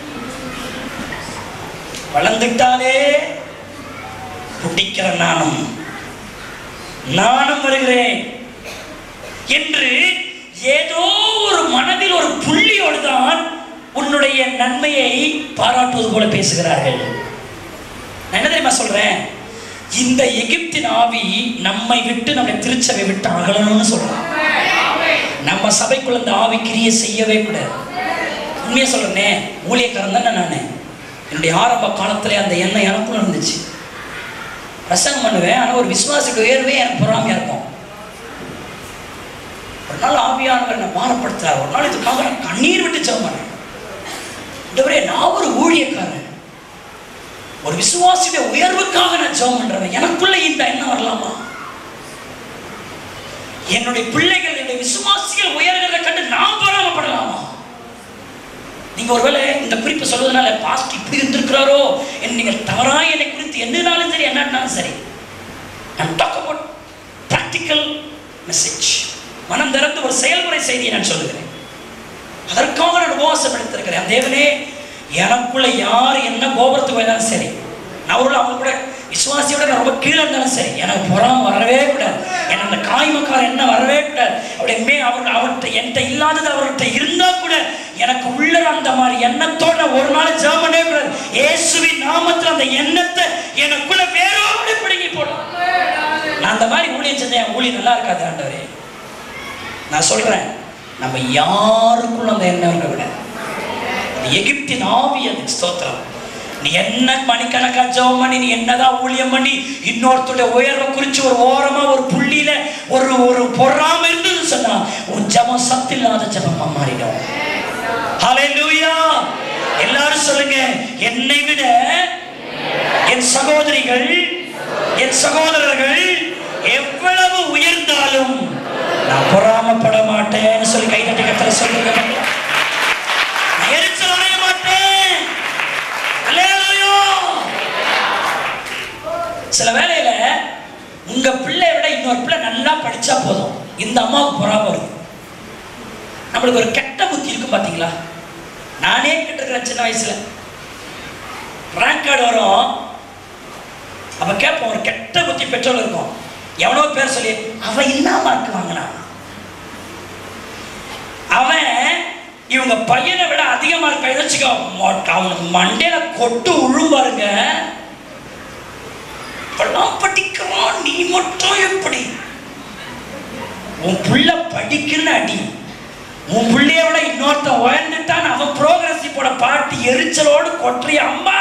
வளர்ந்துட்டாலே பிடிக்கிற நானும் நானும் வருகிறேன் என்று ஏதோ ஒரு மனதில் ஒரு புள்ளியோடு தான் உன்னுடைய நன்மையை பாராட்டுவது போல பேசுகிறார்கள் நான் என்ன தெரியுமா சொல்றேன் இந்த எகிப்தின் ஆவி நம்மை விட்டு நம்மை திருச்சபை விட்டு அகலணும்னு சொல்றோம் நம்ம சபைக்குள்ள இந்த ஆவி கிரியை செய்யவே கூடாது உண்மையை சொல்றேனே ஊழியக்காரன் தானே நான் என்னுடைய ஆரம்ப காலத்துல அந்த எண்ணம் எனக்கும் இருந்துச்சு பிரசங்கம் பண்ணுவேன் ஆனால் ஒரு விசுவாசிக்கு உயர்வே எனக்கு பொறாமையாக இருக்கும் ஒரு நாள் ஆவியானவர் என்னை பாரப்படுத்துறார் ஒரு நாள் இதுக்காக நான் கண்ணீர் விட்டு ஜெபம் பண்ணேன் ஆண்டவரே நான் ஒரு ஊழியக்காரன் ஒரு விசுவாசியுடைய உயர்வுக்காக நான் ஜெபம் பண்றேன் எனக்குள்ள இந்த எண்ணம் வரலாமா என்னுடைய பிள்ளைகள் என்னுடைய விசுவாசிகள் உயர்கிறத கண்டு நான் பொறாமப்படலாமா நீங்க ஒருவேளை இந்த குறிப்பு சொல்வதனால பாஸ்ட் இப்படி இருந்திருக்கிறாரோ என்று நீங்கள் தவறா என்னை குறித்து என்னனாலும் சரி என்னன்னாலும் சரி நான் டாக் அபவுட் ப்ராக்டிக்கல் மெசேஜ் மனம் திறந்து ஒரு செயல்முறை செய்தியை நான் சொல்லுகிறேன் அதற்காக நான் உபவாசம் எடுத்திருக்கிறேன் தேவனே எனக்குள்ள யார் என்ன கோபுரத்துக்கு வந்தாலும் சரி நான் ஒரு அவங்க கூட விசுவாசியோட நான் ரொம்ப கீழே இருந்தாலும் சரி எனக்கு புறம் வரவே கூடாது எனக்கு அந்த காய்மக்கார என்ன வரவே கூடாது அப்படி மே அவர் அவர்கிட்ட என்கிட்ட இல்லாதது அவர்கிட்ட இருந்தா கூட எனக்கு உள்ள அந்த மாதிரி எண்ணத்தோட நான் ஒரு நாள் ஜெபம் பண்ணவே கூடாது இயேசுவின் நாமத்தில் அந்த எண்ணத்தை எனக்குள்ள வேரோடு பிடுங்கி போடும் நான் அந்த மாதிரி ஊழியம் செஞ்சேன் என் ஊழியம் நல்லா இருக்காது ஆண்டவரே நான் சொல்றேன் நம்ம யாருக்குள்ள அந்த எண்ணம் இருக்கக்கூடாது அது எகிப்தின் ஆவி அது ஸ்தோத்திரம் நீ என்ன மணிக்கணக்கா ஜெபம் பண்ணி நீ என்னதான் ஊழியம் பண்ணி இன்னொருத்தருடைய உயர்வை குறித்து ஒரு ஓரமா ஒரு புள்ளியில ஒரு ஒரு பொறாம இருந்தது சொன்னா உன் ஜெபம் சத்தில்லாத ஜெபமா மாறிடும் ஹalleluya எல்லாரும் சொல்லுங்க என்னை விட என் சகோதரிகள் என் சகோதரர்கள் எவ்வளவு உயர்ந்தாலும் நான் பொறாமப்பட மாட்டேன்னு சொல்லி கை தட்டி கத்தர சொல்லுங்க நான் எரிச்சல் அடைய மாட்டேன் அல்லேலூயா சில வேளையில உங்க பிள்ளைய விட இன்னொரு பிள்ளை நல்லா படிச்சா போதும் இந்த அம்மாவுக்கு பொறாம வருது நம்மளுக்கு ஒரு கெட்ட புத்தி இருக்கும் பாத்தீங்களா நானே கேட்டிருக்கிறேன் சின்ன வயசுல ரேங்க் கார்டு வரும் அப்ப கேட்போம் ஒரு கெட்ட புத்தி பெற்றோர் இருக்கும் எவனோ பேர் சொல்லி அவன் என்ன மார்க் வாங்கினான் அவன் இவங்க பையனை விட அதிக மார்க் எழுதிச்சுக்க அவனுக்கு மண்டையில கொட்டு உழுவாருங்க இப்பெல்லாம் படிக்கிறான் நீ மட்டும் எப்படி உன் புள்ள படிக்கல அடி உன் பிள்ளைய விட இன்னொருத்தன் உயர்ந்துட்டான் அவன் ப்ரோக்ரஸிப்போட பாட்டு எரிச்சலோடு கொற்றி அம்மா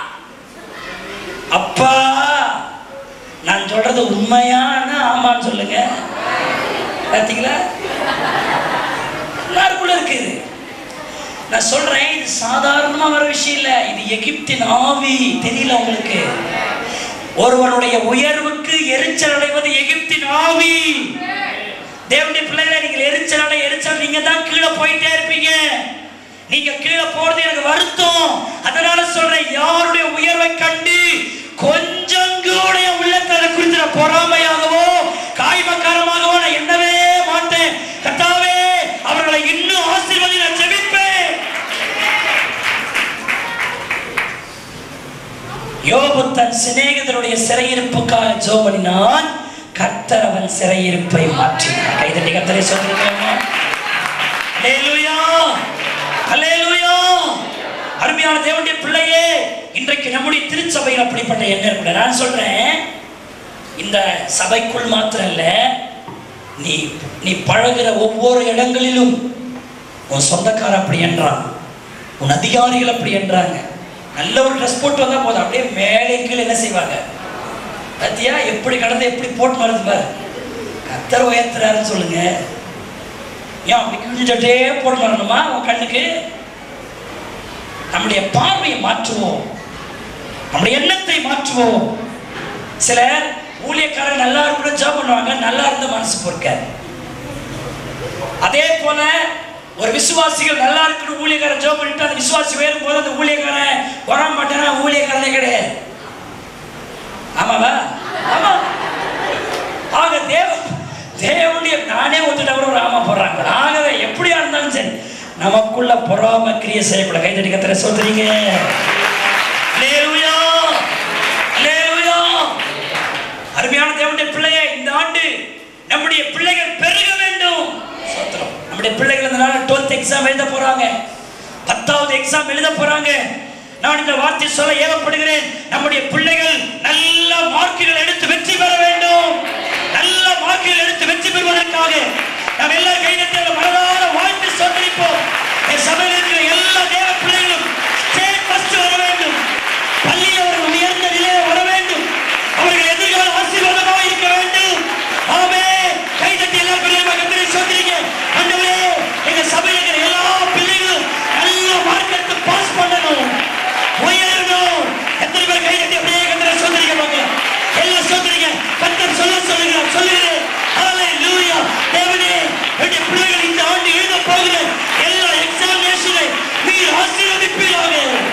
அப்பா நான் சொல்றது உண்மையான ஆமான்னு சொல்லுங்க பார்த்தீங்களா எல்லாருக்குள்ள இருக்குது நான் சொல்றேன் இது சாதாரணமா வர விஷயம் இல்ல இது எகிப்தின் ஆவி தெரியல உங்களுக்கு ஒருவனுடைய உயர்வுக்கு எரிச்சல் அடைவது எகிப்தின் ஆவி தேவனுடைய பிள்ளைகளை நீங்கள் எரிச்சல் அடை எரிச்சல் நீங்க தான் கீழே போயிட்டே இருப்பீங்க நீங்க கீழே போறது எனக்கு வருத்தம் அதனால சொல்றேன் யாருடைய உயர்வை கண்டு கொஞ்சம் கூட என் உள்ளத்துல குறித்து நான் பொறாமையாகவோ காய்மக்காரமாகவோ நான் எண்ணவே மாட்டேன் கத்தாவே அவர்களை இன்னும் ஆசீர்வதி நான் ஜெபிப்பேன் யோபு தன் சிநேகிதருடைய சிறையிருப்புக்காக ஜோபடினான் கர்த்தர் அவன் சிறையிருப்பை மாற்றினார் கைதட்டி கர்த்தரை சொல்றீங்களா அல்லேலூயா அல்லேலூயா அருமையான தேவனுடைய பிள்ளையே இன்றைக்கு நம்முடைய திருச்சபையில் அப்படிப்பட்ட எண்ணம் இருக்கு நான் சொல்றேன் இந்த சபைக்குள் மாத்திரம் இல்ல நீ நீ பழகுற ஒவ்வொரு இடங்களிலும் உன் சொந்தக்கார அப்படி என்றான் உன் அதிகாரிகள் அப்படி என்றாங்க நல்ல ஒரு ட்ரெஸ் போட்டு வந்தா போதும் அப்படியே மேலே கீழே என்ன செய்வாங்க பத்தியா எப்படி கடந்து எப்படி போட்டு வருது பாரு கத்தர் உயர்த்துறாருன்னு சொல்லுங்க ஏன் அப்படி கிழிஞ்சிட்டே போட்டு வரணுமா உன் கண்ணுக்கு நம்முடைய பார்வையை மாற்றுவோம் நம்முடைய எண்ணத்தை மாற்றுவோம் சிலர் ஊழியக்காரர் நல்லா கூட ஜாப் பண்ணுவாங்க நல்லா இருந்த மனசு பொறுக்காது அதே போல ஒரு விசுவாசிகள் நல்லா இருக்கணும் ஊழியக்காரன் ஜோப் பண்ணிட்டு அந்த விசுவாசி உயரும் போது அந்த ஊழியக்காரன் வர மாட்டேன்னா ஊழியக்காரனே கிடையாது ஆமாவா ஆமா ஆக தேவ தேவனுடைய நானே ஒத்துட்ட கூட ஒரு ஆமா போடுறாங்க ஆகவே எப்படியா இருந்தாலும் சரி நமக்குள்ள பொறாம கிரியை செய்யக்கூட கைதடி கத்திர சொல்றீங்க அல்லேலூயா அல்லேலூயா அருமையான தேவனுடைய பிள்ளையே இந்த ஆண்டு நம்முடைய பிள்ளைகள் பெருக வேண்டும் ஸ்தோத்திரம். நம்முடைய பிள்ளைகள் இந்த நாள் டுவெல்த் எக்ஸாம் எழுத போறாங்க பத்தாவது எக்ஸாம் எழுத போறாங்க நான் இந்த வார்த்தை சொல்ல ஏவப்படுகிறேன் நம்முடைய பிள்ளைகள் நல்ல மார்க்குகள் எடுத்து வெற்றி பெற வேண்டும் நல்ல மார்க்குகள் எடுத்து வெற்றி பெறுவதற்காக நாம் எல்லாரும் கைதட்டி மனதார வாழ்த்து சொல்லிப்போம் என் சபையில் இருக்கிற எல்லா தேவ பிள்ளைகளும் ஸ்டேட் ஃபர்ஸ்ட் வர வேண்டும் பள்ளியில் அவர்கள் உயர்ந்த நிலையில் வர வேண்டும் அவர்கள் எதிர்கால ஆசீர்வாதமாக இருக்க வேண்டும் ஆமே கைதட்டி எல்லாரும் பெரிய கத்திரை சொல்றீங்க போகிற எல்லா எக்ஸாமினேஷனை நீர் ஆசீர்வதிப்பீராக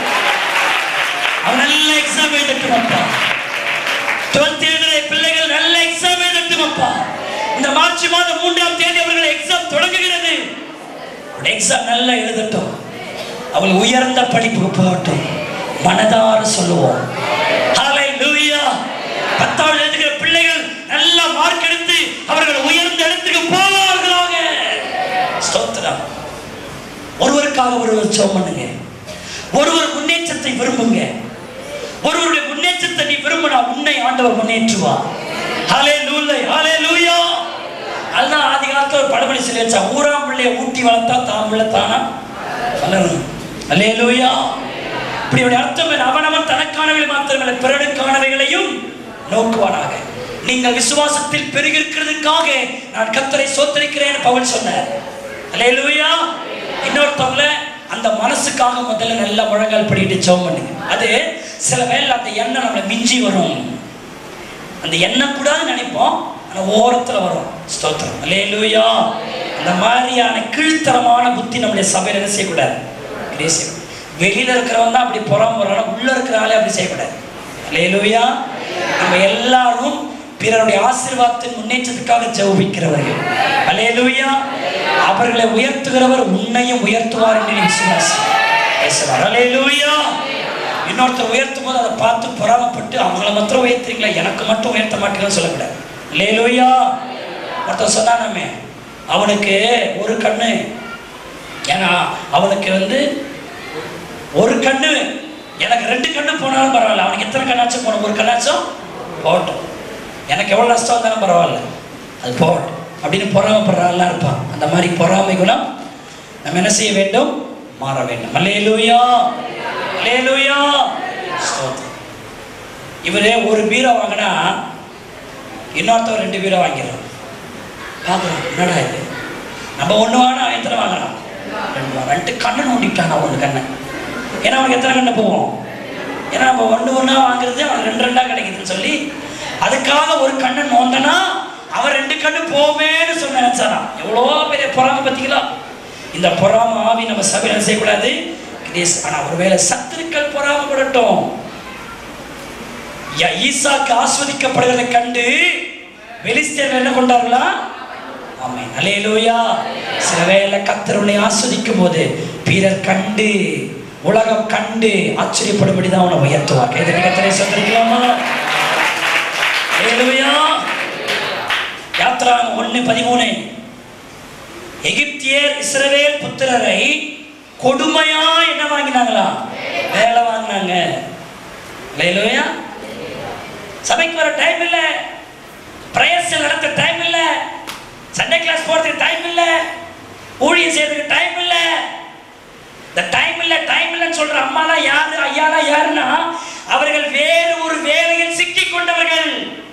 அவன் நல்ல எக்ஸாம் எழுதட்டும் அப்பா டுவெல்த் எழுதுற பிள்ளைகள் நல்ல எக்ஸாம் எழுதட்டும் அப்பா இந்த மார்ச் மாதம் மூன்றாம் தேதி அவர்கள் எக்ஸாம் தொடங்குகிறது எக்ஸாம் நல்லா எழுதட்டும் அவள் உயர்ந்த படிப்புக்கு போகட்டும் மனதார சொல்லுவோம் ஹalleluya பத்தாவது எழுதுகிற பிள்ளைகள் நல்ல மார்க் எடுத்து அவர்கள் உயர்ந்த இடத்துக்கு போவார்களாக ஸ்தோத்திரம் ஒருவருக்காக ஒருவர் ஜெபம் பண்ணுங்க ஒருவர் முன்னேற்றத்தை விரும்புங்க ஒருவருடைய முன்னேற்றத்தை நீ விரும்பினா உன்னை ஆண்டவர் முன்னேற்றுவா ஹalleluya ஹalleluya அதுதான் ஆதி காலத்துல ஒரு பழமொழி சொல்லி வச்சா ஊராம் பிள்ளைய ஊட்டி வளர்த்தா தாம் பிள்ளை தானா வளரும் ஹalleluya இப்படி ஒரு அர்த்தம் என்ன? அவனவன் தனக்கானவைகளை மாத்திரமல்ல பிறனுக்கானவைகளையும் நோக்குவானாக நீங்கள் விசுவாசத்தில் பெருகிருக்கிறதுக்காக நான் கத்தரை சோத்தரிக்கிறேன் பவுல் சொன்னார் ஹalleluya இன்னொருத்தவங்கள அந்த மனசுக்காக முதல்ல நல்ல முழங்கால் படிட்டு ஜெபம் பண்ணுங்க அது சில வேளை அந்த எண்ணம் நம்மளை மிஞ்சி வரும் அந்த எண்ணம் கூடாது நினைப்போம் ஆனா ஓரத்துல வரும் ஸ்தோத்திரம் அல்லேலூயா அந்த மாதிரியான கீழ்த்தரமான புத்தி நம்முடைய சபையில என்ன செய்யக்கூடாது இப்படியே செய்யக்கூடாது. வெளியில இருக்கிறவன் தான் அப்படி புறம் வர்றான் உள்ள இருக்கிற ஆளே அப்படி செய்யக்கூடாது அல்லேலூயா நம்ம எல்லாரும் பிறருடைய ஆசீர்வாதத்தின் முன்னேற்றத்துக்காக ஜெபிக்கிறவர்கள் அல்லேலூயா அவர்களை உயர்த்துகிறவர் உன்னையும் உயர்த்துவார் என்று நீ விசுவாசி பேசுவார் அல்லேலூயா இன்னொருத்தர் உயர்த்தும் போது அதை பார்த்து பொறாமப்பட்டு அவங்கள மாத்திரம் உயர்த்துறீங்களா எனக்கு மட்டும் உயர்த்த மாட்டீங்கன்னு சொல்லக்கூடாது லேலூயா ஒருத்தர் சொன்னானமே அவனுக்கு ஒரு கண்ணு ஏன்னா அவனுக்கு வந்து ஒரு கண்ணு எனக்கு ரெண்டு கண்ணு போனாலும் பரவாயில்ல அவனுக்கு எத்தனை கண்ணாச்சும் போகணும் ஒரு கண்ணாச்சும் போகட்டும் எனக்கு எவ்வளோ நஷ்டம் வந்தாலும் பரவாயில்ல அது போகட்டும் அப்படின்னு பொறாமப்படுறாள்லாம் இருப்பான் அந்த மாதிரி பொறாமை குணம் நம்ம என்ன செய்ய வேண்டும் மாற வேண்டும் அல்லேலூயா அல்லேலூயா ஸ்தோத்திரம் இவரே ஒரு பீரோ வாங்கினா இன்னொருத்தவர் ரெண்டு பீரோ வாங்கிடுறான் பார்க்குறோம் என்னடா இது நம்ம ஒன்று வாங்கினா அவன் எத்தனை வாங்குறான் ரெண்டு வாங்க ரெண்டு கண்ணை நோண்டிட்டான் ஒன்று கண்ணை ஏன்னா அவனுக்கு எத்தனை கண்ணை போவோம் ஏன்னா நம்ம ஒன்று ஒன்றா வாங்குறது அவனுக்கு ரெண்டு ரெண்டாக கிடைக்குதுன்னு சொல்லி அதுக்காக ஒரு கண்ணை நோந்தனா அவன் ரெண்டு கண்ணு போவேன்னு சொன்ன நினைச்சானா எவ்வளோ பெரிய பொறாமை பார்த்தீங்களா இந்த பொறாம ஆவி நம்ம சபையில் செய்யக்கூடாது கிரேஸ் ஆனா ஒருவேளை சத்துருக்கள் பொறாமப்படட்டும் யா- ஈசாக்கு ஆஸ்வதிக்கப்படுவதை கண்டு பெலிஸ்தேர் என்ன கொண்டார்களா ஆமென் அல்லேலூயா சில வேளை கர்த்தர் உன்னை ஆஸ்வதிக்கும் போது பிறர் கண்டு உலகம் கண்டு ஆச்சரியப்படும்படி தான் உன்னை உயர்த்துவார் எதிர்க்க கத்தரை சொல்லிருக்கலாமா அல்லேலூயா யாத்ரா ஒன்று பதிமூணு எகிப்தியர் இஸ்ரவேல் புத்திரரை கொடுமையா என்ன வாங்கினாங்களா வேலை வாங்கினாங்க அல்லேலூயா சபைக்கு வர டைம் இல்ல பிரேயர்ஸ் நடத்த டைம் இல்ல சண்டே கிளாஸ் போறதுக்கு டைம் இல்ல ஊழியம் செய்யறதுக்கு டைம் இல்ல இந்த டைம் இல்ல டைம் இல்லைன்னு சொல்ற அம்மாலாம் யாரு ஐயாலாம் யாருன்னா அவர்கள் வேறு ஒரு வேலையில் சிக்கிக் கொண்டவர்கள்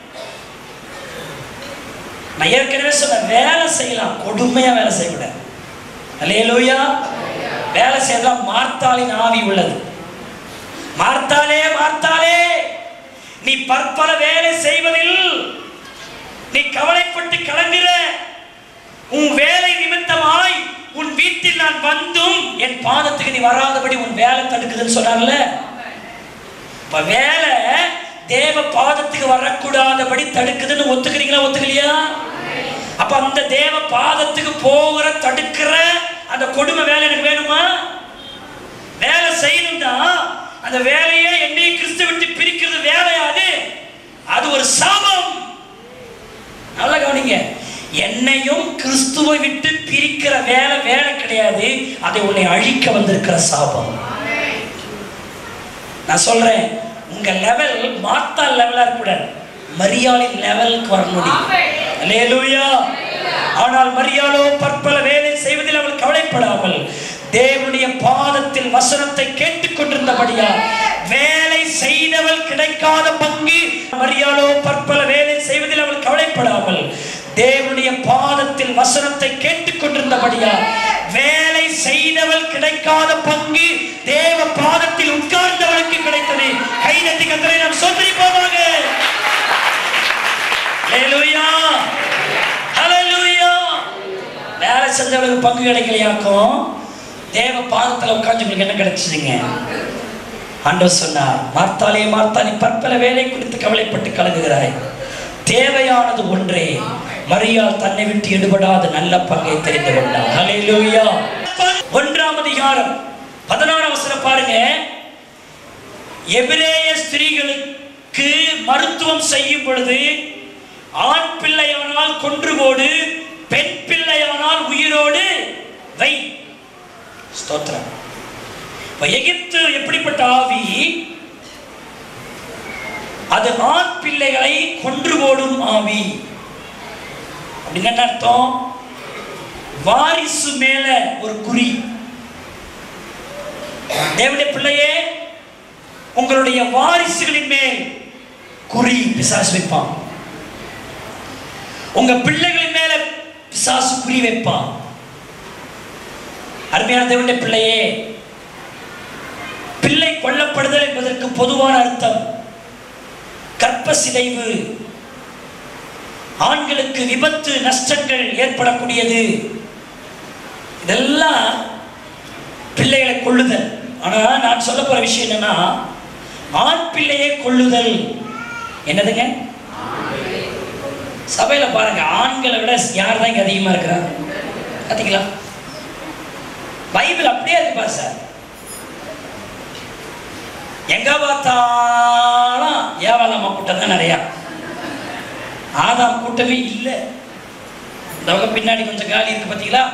நான் ஏற்கனவே சொன்ன வேலை செய்யலாம் கொடுமையா வேலை செய்யக்கூடாது அல்லேலூயா வேலை செய்யலாம் மார்த்தாளின் ஆவி உள்ளது மார்த்தாலே மார்த்தாலே நீ பற்பல வேலை செய்வதில் நீ கவலைப்பட்டு கலங்குற உன் வேலை நிமித்தமாய் உன் வீட்டில் நான் வந்தும் என் பாதத்துக்கு நீ வராதபடி உன் வேலை தடுக்குதுன்னு சொன்னார்ல இப்ப வேலை தேவ பாதத்துக்கு வரக்கூடாதபடி தடுக்குதுன்னு ஒத்துக்கிறீங்களா ஒத்துக்கலையா அப்ப அந்த தேவ பாதத்துக்கு போகிற தடுக்கிற அந்த கொடுமை வேலை எனக்கு வேணுமா வேலை செய்யணும்னா அந்த வேலையை என்னை கிறிஸ்து விட்டு பிரிக்கிறது வேலையாது அது ஒரு சாபம் நல்லா கவனிங்க என்னையும் கிறிஸ்துவை விட்டு பிரிக்கிற வேலை வேலை கிடையாது அதை உன்னை அழிக்க வந்திருக்கிற சாபம் நான் சொல்றேன் உங்க லெவல் மாத்தா லெவலா இருக்கக்கூடாது மரியாளின் லெவலுக்கு வரணும் அல்லேலூயா ஆனால் மரியாளோ பற்பல வேலை செய்வதில் அவள் கவலைப்படாமல் தேவனுடைய பாதத்தில் வசனத்தை கேட்டுக்கொண்டிருந்தபடியா வேலை செய்தவள் கிடைக்காத பங்கு மரியாளோ பற்பல வேலை செய்வதில் அவள் கவலைப்படாமல் தேவனுடைய பாதத்தில் வசனத்தை கேட்டுக்கொண்டிருந்தபடியா வேலை செய்தவள் கிடைக்காத பங்கு தேவ பாதத்தில் உட்கார்ந்தவளுக்கு கிடைத்தது கைதட்டி கத்தரை நாம் சோதரிப்போமாக ஹalleluya ஹalleluya வேலை செஞ்சவங்களுக்கு பங்கு கிடைக்கலையாக்கும் தேவ பாதத்துல உட்கார்ந்து உங்களுக்கு என்ன கிடைச்சதுங்க ஆண்டவர் சொன்னார் மார்த்தாலே மார்த்தா நீ பற்பல வேலை குறித்து கவலைப்பட்டு கலங்குகிறாய் தேவையானது ஒன்றே மரியாள் தன்னை விட்டு எடுபடாத நல்ல பங்கை தெரிந்து கொண்டார் ஹalleluya ஒன்றாம் அதிகாரம் பதினாறாம் வசனம் பாருங்க எபிரேய ஸ்திரீகளுக்கு மருத்துவம் செய்யும் பொழுது ஆண் பிள்ளையானால் கொன்று போடு பெண் பிள்ளையானால் உயிரோடு வை ஸ்தோத்திரம் இப்ப எகிப்து எப்படிப்பட்ட ஆவி அது ஆண் பிள்ளைகளை கொன்று போடும் ஆவி அப்படின்னு என்ன அர்த்தம் வாரிசு மேல ஒரு குறி தேவனுடைய பிள்ளையே உங்களுடைய வாரிசுகளின் மேல் குறி பிசாசு வைப்பான் உங்க பிள்ளைகளின் மேல பிசாசு குறி வைப்பான் அருமையான தேவனுடைய பிள்ளையே பிள்ளை கொல்லப்படுதல் என்பதற்கு பொதுவான அர்த்தம் கற்ப சிதைவு ஆண்களுக்கு விபத்து நஷ்டங்கள் ஏற்படக்கூடியது இதெல்லாம் பிள்ளைகளை கொள்ளுதல் ஆனா நான் சொல்ல போற விஷயம் என்னன்னா ஆண் பிள்ளையை கொள்ளுதல் என்னதுங்க சபையில பாருங்க ஆண்களை விட யார் தான் இங்க அதிகமா இருக்கிறாங்க பாத்தீங்களா பைபிள் அப்படியே இருக்கு பாரு சார் எங்க பார்த்தாலும் ஏவாளம்மா கூட்டம் தான் நிறையா ஆதாம் கூட்டமே இல்லை இந்த பக்கம் பின்னாடி கொஞ்சம் காலி இருக்கு பார்த்தீங்களா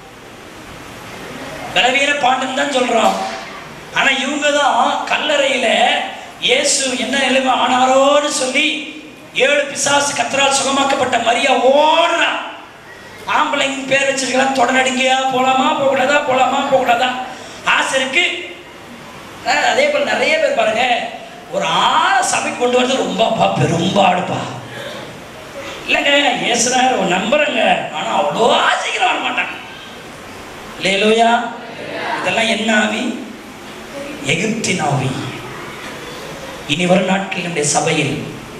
பலவீன பாண்டன் தான் சொல்றோம் ஆனா இவங்க தான் கல்லறையில இயேசு என்ன நிலைமை ஆனாரோன்னு சொல்லி ஏழு பிசாசு கத்தரால் சுகமாக்கப்பட்ட மரியா ஓடுறா ஆம்பளைங்க பேர் வச்சிருக்கலாம் தொடரடிக்கையா போலாமா போகக்கூடாதா போலாமா போகக்கூடாதா ஆசை இருக்கு அஹ் அதே போல் நிறைய பேர் பாருங்க ஒரு ஆளை சபைக்கு கொண்டு வரது ரொம்ப அப்பா பெரும்பாடுப்பா இல்லைங்க இயேசுனார் ஒரு நம்புறேங்க ஆனால் அவ்வளோ சீக்கிரம் வர மாட்டாங்க லேலோயா இதெல்லாம் என்ன ஆவி எகிப்தின் ஆவி இனி வரும் நாட்கள் நம்முடைய சபையில்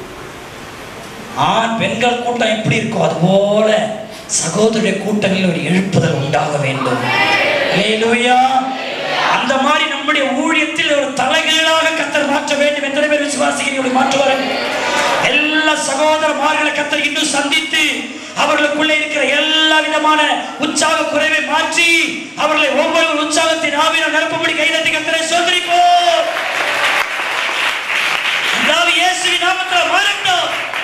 ஆண் பெண்கள் கூட்டம் எப்படி இருக்கோ அதுபோல சகோதரருடைய கூட்டங்களில் ஒரு எழுப்புதல் உண்டாக வேண்டும் லேலூயா அந்த மாதிரி நம்முடைய ஊழியத்தில் ஒரு தலைகீழாக கத்தர் மாற்ற வேண்டும் எத்தனை பேர் விசுவாசிக்கிறீர்கள் மாற்றுவார் எல்லா சகோதரமார்களை கத்தர் இன்னும் சந்தித்து அவர்களுக்குள்ளே இருக்கிற எல்லா விதமான உற்சாக குறைவை மாற்றி அவர்களை ஒவ்வொரு உற்சாகத்தின் ஆவினால் நிரப்பும்படி கைதட்டி கத்தரை சோதரிப்போம் அதாவது இயேசுவின் நாமத்தில் மாறட்டும்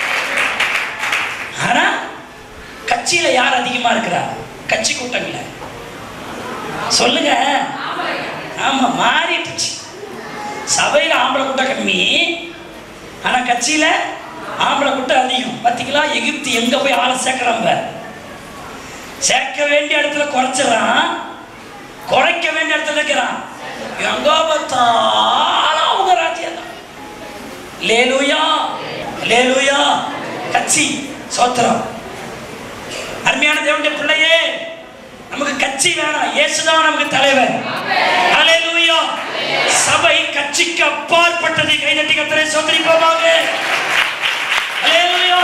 ஆனா கட்சியில யார் அதிகமா இருக்கிறா கட்சி கூட்டங்கள்ல சொல்லுங்க ஆமா மாறிடுச்சு சபையில ஆம்பளை கூட்டம் கம்மி ஆனா கட்சியில ஆம்பளை கூட்டம் அதிகம் பாத்தீங்களா எகிப்து எங்க போய் ஆளை சேர்க்கிறாங்க சேர்க்க வேண்டிய இடத்துல குறைச்சிடறான் குறைக்க வேண்டிய இடத்துல இருக்கிறான் எங்க பார்த்தாலும் அவங்க ராஜ்யம் தான் லேலுயா லேலுயா கட்சி சோத்திரம் அருமையான தேவனுடைய பிள்ளையே நமக்கு கட்சி வேணாம் இயேசுதான் நமக்கு தலைவர் ஹalleluya சபை கட்சிக்கு அப்பாற்பட்டதை கைதட்டி கத்தரை சோதரிப்போமாக ஹalleluya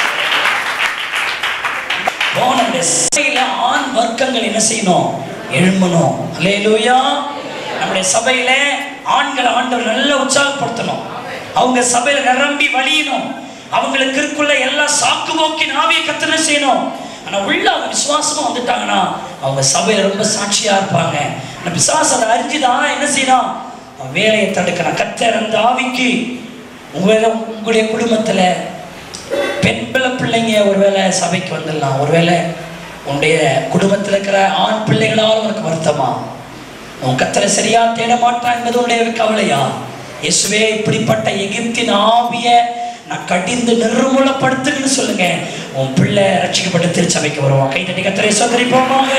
போனது சபையில ஆண் வர்க்கங்கள் என்ன செய்யணும் எழும்பணும் ஹalleluya நம்முடைய சபையில ஆண்களை ஆண்டவர் நல்லா உற்சாகப்படுத்தணும் அவங்க சபையில நிரம்பி வழியணும் அவங்களுக்கு இருக்குள்ள எல்லா சாக்கு போக்கின் ஆவியை கத்தனை செய்யணும் ஆனா உள்ள அவங்க விசுவாசமா வந்துட்டாங்கன்னா அவங்க சபையில ரொம்ப சாட்சியா இருப்பாங்க அந்த விசுவாசம் அதை அறிஞ்சுதான் என்ன செய்யணும் அவன் வேலையை தடுக்கணும் கத்தர் அந்த ஆவிக்கு உங்க உங்களுடைய குடும்பத்துல பெண் பிள்ளை பிள்ளைங்க ஒருவேளை சபைக்கு வந்துடலாம் ஒருவேளை உன்னுடைய குடும்பத்தில் இருக்கிற ஆண் பிள்ளைகளால் உனக்கு வருத்தமா உன் கத்தரை சரியா தேட மாட்டான் என்பது உன்னுடைய கவலையா இயேசுவே இப்படிப்பட்ட எகிப்தின் ஆவிய நான் கடிந்து நிர்மூலப்படுத்துன்னு சொல்லுங்க உன் பிள்ளை ரட்சிக்கப்பட்டு திருச்சபைக்கு வருவான் கை தட்டி கத்தரை சோதரி போவாங்க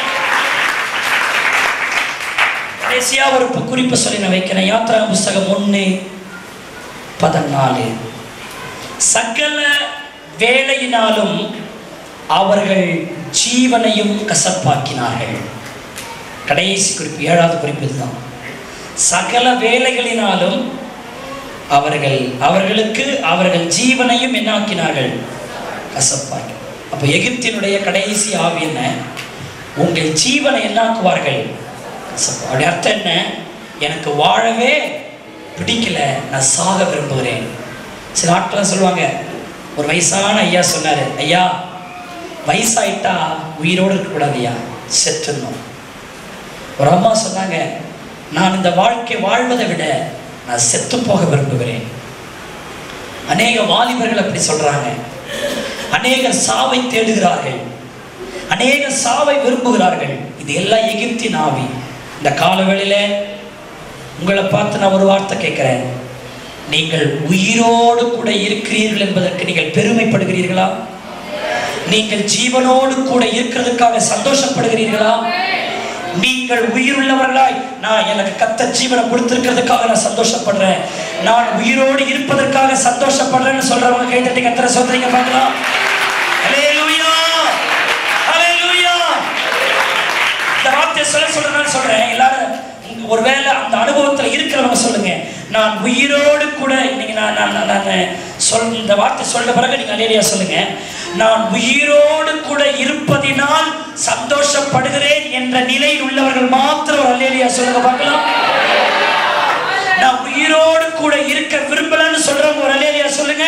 கடைசியா ஒரு பு- குறிப்பு சொல்லி நான் வைக்கிறேன் யாத்ரா புஸ்தகம் ஒன்று பதினாலு சகல வேலையினாலும் அவர்கள் ஜீவனையும் கசப்பாக்கினார்கள் கடைசி குறிப்பு ஏழாவது குறிப்பு இதுதான் சகல வேலைகளினாலும் அவர்கள் அவர்களுக்கு அவர்கள் ஜீவனையும் என்னாக்கினார்கள் கசப்பாக்கி அப்போ எகிப்தினுடைய கடைசி ஆவி என்ன உங்கள் ஜீவனை என்னாக்குவார்கள் கசப்பு. அப்படி அர்த்தம் என்ன எனக்கு வாழவே பிடிக்கல நான் சாக விரும்புகிறேன் சில ஆட்கள் சொல்லுவாங்க ஒரு வயசான ஐயா சொன்னார் ஐயா வயசாயிட்டா உயிரோடு இருக்கக்கூடாது ஐயா செத்துடணும் ஒரு அம்மா சொன்னாங்க நான் இந்த வாழ்க்கை வாழ்வதை விட நான் செத்து போக விரும்புகிறேன் அநேக வாலிபர்கள் அப்படி சொல்றாங்க அநேகர் சாவை தேடுகிறார்கள் அநேக சாவை விரும்புகிறார்கள் இது எல்லாம் எகிப்தின் ஆவி இந்த காலவேளையில உங்களை பார்த்து நான் ஒரு வார்த்தை கேட்கிறேன் நீங்கள் உயிரோடு கூட இருக்கிறீர்கள் என்பதற்கு நீங்கள் பெருமைப்படுகிறீர்களா நீங்கள் ஜீவனோடு கூட இருக்கிறதுக்காக சந்தோஷப்படுகிறீர்களா நீங்கள் உயிருள்ளவர்களாய் நான் எனக்கு கத்த ஜீவனை கொடுத்திருக்கிறதுக்காக நான் சந்தோஷப்படுறேன் நான் உயிரோடு இருப்பதற்காக சந்தோஷப்படுறேன்னு சொல்றவங்க கை தட்டி கத்திர சொல்றீங்க பார்க்கலாம் ஹalleluya ஹalleluya இந்த வார்த்தையை சொல்ல சொல்றேன் சொல்றேன் எல்லாரும் உங்க- ஒருவேளை அந்த அனுபவத்துல இருக்கிறவங்க சொல்லுங்க நான் உயிரோடு கூட நீங்க நான் நான் நான் நான் சொல் இந்த வார்த்தை சொல்ல பிறகு நீங்க அலேலியா சொல்லுங்க நான் உயிரோடு கூட இருப்பதினால் சந்தோஷப்படுகிறேன் என்ற நிலையில் உள்ளவர்கள் மாத்திரம் ஒரு அலேலியா சொல்லுங்க பார்க்கலாம் நான் உயிரோடு கூட இருக்க விரும்பலன்னு சொல்றவங்க ஒரு அலேலியா சொல்லுங்க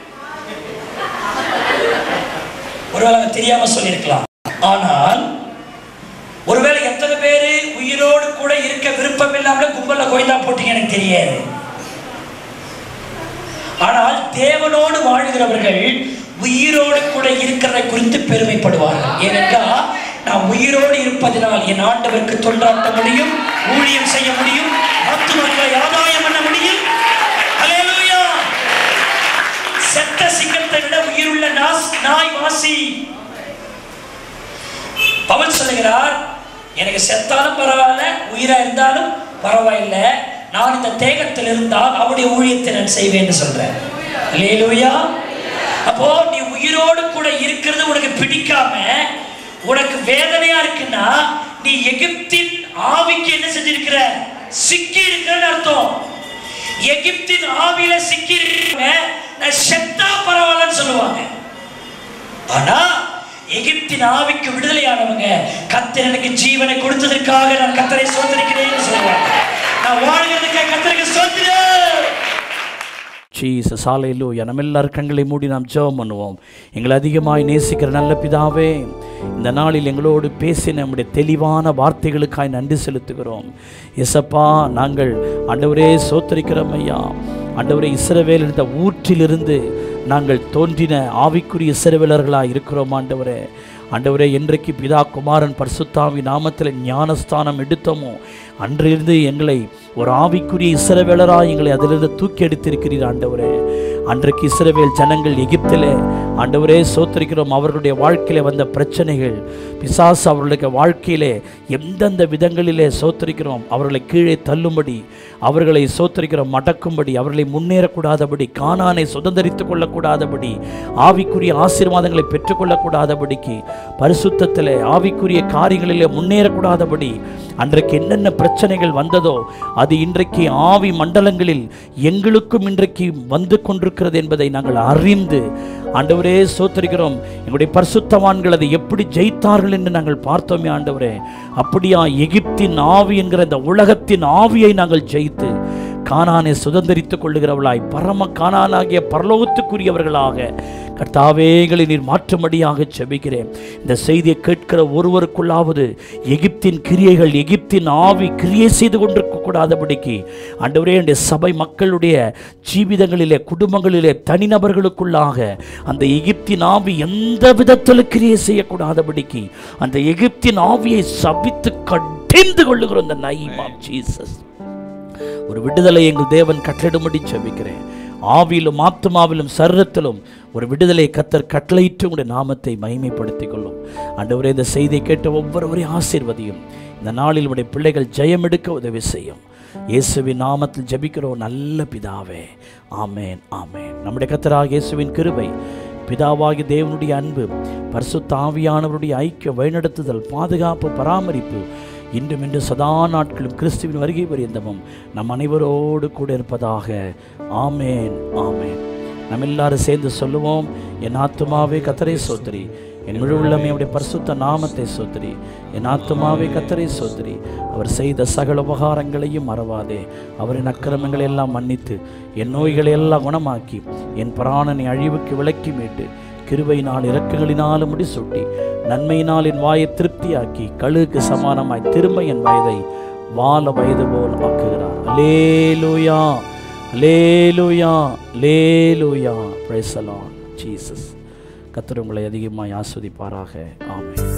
ஒருவேளை அவங்க தெரியாம சொல்லியிருக்கலாம் ஆனால் ஒருவேளை எத்தனை பேரு உயிரோடு கூட இருக்க விருப்பம் இல்லாமல கும்பல்ல கோயிலா போட்டீங்க எனக்கு தெரியாது ஆனால் தேவனோடு வாழ்கிறவர்கள் உயிரோடு கூட இருக்கிறதை குறித்து பெருமைப்படுவார்கள் ஏனென்றால் நான் உயிரோடு இருப்பதனால் என் ஆண்டவருக்கு தொண்டாட்ட முடியும் ஊழியம் செய்ய முடியும் ஆத்துமாக்களை ஆதாயம் பண்ண முடியும் ஹalleluya செத்த சிங்கத்தை விட உயிருள்ள நாஸ் நாய் வாசி பவுல் சொல்லுகிறார் எனக்கு செத்தாலும் பரவாயில்ல உயிரா இருந்தாலும் பரவாயில்லை நான் இந்த தேகத்தில் இருந்தால் அவருடைய ஊழியத்தை நான் செய்வேன் என்று சொல்றேன் அல்லேலூயா அப்போ நீ உயிரோடு கூட இருக்கிறது உனக்கு பிடிக்காம உனக்கு வேதனையா இருக்குன்னா நீ எகிப்தின் ஆவிக்கு என்ன செஞ்சிருக்கிற சிக்கி இருக்கிறன்னு அர்த்தம் எகிப்தின் ஆவியில சிக்கி இருக்கிற நான் செத்தா பரவாயில்லன்னு சொல்லுவாங்க ஆனா எகிப்தின் ஆவிக்கு விடுதலையானவங்க கத்தர் எனக்கு ஜீவனை கொடுத்ததற்காக நான் கத்தரை சோதரிக்கிறேன்னு சொல்லுவாங்க நான் வாழ்கிறதுக்காக கத்தருக்கு சோதரிக்கிறேன் ஜீசஸ் சாலையிலூயா நம்ம எல்லாரும் கண்களை மூடி நாம் ஜெபம் பண்ணுவோம் எங்களை அதிகமாய் நேசிக்கிற நல்ல பிதாவே இந்த நாளில் எங்களோடு பேசி நம்முடைய தெளிவான வார்த்தைகளுக்காய் நன்றி செலுத்துகிறோம் எசப்பா நாங்கள் ஆண்டவரே சோத்தரிக்கிறோம் ஐயா ஆண்டவரே இஸ்ரவேல் என்ற ஊற்றிலிருந்து நாங்கள் தோன்றின ஆவிக்குரிய இஸ்ரவேலர்களாக இருக்கிறோம் ஆண்டவரே ஆண்டவரே என்றைக்கு பிதா குமாரன் பரிசுத்தாவி நாமத்தில் ஞானஸ்தானம் எடுத்தோமோ அன்றிலிருந்து எங்களை ஒரு ஆவிக்குரிய இஸ்ரவேலராக எங்களை அதிலிருந்து தூக்கி எடுத்திருக்கிறீர் ஆண்டவரே அன்றைக்கு இஸ்ரவேல் ஜனங்கள் எகிப்திலே ஆண்டவரே சோத்தரிக்கிறோம் அவர்களுடைய வாழ்க்கையில வந்த பிரச்சனைகள் பிசாசு அவர்களுடைய வாழ்க்கையிலே எந்தெந்த விதங்களிலே சோத்தரிக்கிறோம் அவர்களை கீழே தள்ளும்படி அவர்களை சோத்தரிக்கிறோம் மடக்கும்படி அவர்களை முன்னேறக்கூடாதபடி காணானை சுதந்திரித்துக் கொள்ளக்கூடாதபடி ஆவிக்குரிய ஆசீர்வாதங்களை பெற்றுக்கொள்ளக்கூடாதபடிக்கு பரிசுத்தத்திலே ஆவிக்குரிய காரியங்களிலே முன்னேறக்கூடாதபடி அன்றைக்கு என்னென்ன பிரச்சனைகள் வந்ததோ அது இன்றைக்கு ஆவி மண்டலங்களில் எங்களுக்கும் இன்றைக்கு வந்து கொண்டிருக்கிறது என்பதை நாங்கள் அறிந்து ஆண்டவரே சோத்தரிக்கிறோம் எங்களுடைய பரிசுத்தவான்கள் அதை எப்படி ஜெயித்தார்கள் என்று நாங்கள் பார்த்தோமே ஆண்டவரே அப்படியா எகிப்தின் ஆவி என்கிற இந்த உலகத்தின் ஆவியை நாங்கள் ஜெயித்து கானானை சுதந்திரித்துக் கொள்ளுகிறவளாய் பரம கானானாகிய பரலோகத்துக்குரியவர்களாக கர்த்தாவே எங்களை நீர் மாற்றும்படியாக செபிக்கிறேன் இந்த செய்தியை கேட்கிற ஒருவருக்குள்ளாவது எகிப்தின் கிரியைகள் எகிப்தின் ஆவி கிரியை செய்து கொண்டிருக்க கூடாதபடிக்கு ஆண்டவரே என்னுடைய சபை மக்களுடைய ஜீவிதங்களிலே குடும்பங்களிலே தனிநபர்களுக்குள்ளாக அந்த எகிப்தின் ஆவி எந்த விதத்தில் கிரியை செய்யக்கூடாதபடிக்கு அந்த எகிப்தின் ஆவியை சபித்து கடிந்து கொள்ளுகிறோம் இந்த நைம் ஆஃப் ஜீசஸ் ஒரு விடுதலை எங்கள் தேவன் கட்டளிடும்படி செபிக்கிறேன் ஆவியிலும் ஆத்துமாவிலும் சரீரத்திலும் ஒரு விடுதலை கத்தர் கட்டளையிட்டு உங்களுடைய நாமத்தை மகிமைப்படுத்திக் கொள்ளும் ஆண்டவரே இந்த செய்தியை கேட்ட ஒவ்வொருவரையும் ஆசீர்வதியும் இந்த நாளில் உடைய பிள்ளைகள் ஜெயம் எடுக்க உதவி செய்யும் இயேசுவின் நாமத்தில் ஜெபிக்கிறோம் நல்ல பிதாவே ஆமேன் ஆமேன் நம்முடைய கத்தராக இயேசுவின் கிருபை பிதாவாகிய தேவனுடைய அன்பு பரிசுத்த ஆவியானவருடைய ஐக்கியம் வழிநடத்துதல் பாதுகாப்பு பராமரிப்பு இன்றும் இன்று சதா நாட்களும் கிறிஸ்துவின் வருகை பரியந்தமும் நம் அனைவரோடு கூட இருப்பதாக ஆமேன் ஆமேன் நம்ம எல்லாரும் சேர்ந்து சொல்லுவோம் என் ஆத்துமாவே கத்தரை சோதரி என் முழு உள்ளமே அவருடைய பரிசுத்த நாமத்தை சோத்திரி என் ஆத்துமாவை கத்தரை சோத்திரி அவர் செய்த சகல உபகாரங்களையும் மறவாதே அவரின் அக்கிரமங்களை எல்லாம் மன்னித்து என் நோய்களை எல்லாம் குணமாக்கி என் பிராணனை அழிவுக்கு விலக்கி மீட்டு கிருபையினால் இறக்குகளினாலும் முடிசூட்டி நன்மையினால் என் வாயை திருப்தியாக்கி கழுகுக்கு சமானமாய் திரும்ப என் வயதை வால வயது போல் ஆக்குகிறார் லேலுயா லேலுயா லேலுயா பிரைசலான் ஜீசஸ் கத்தர் உங்களை அதிகமாய் ஆஸ்வதிப்பாராக ஆமென்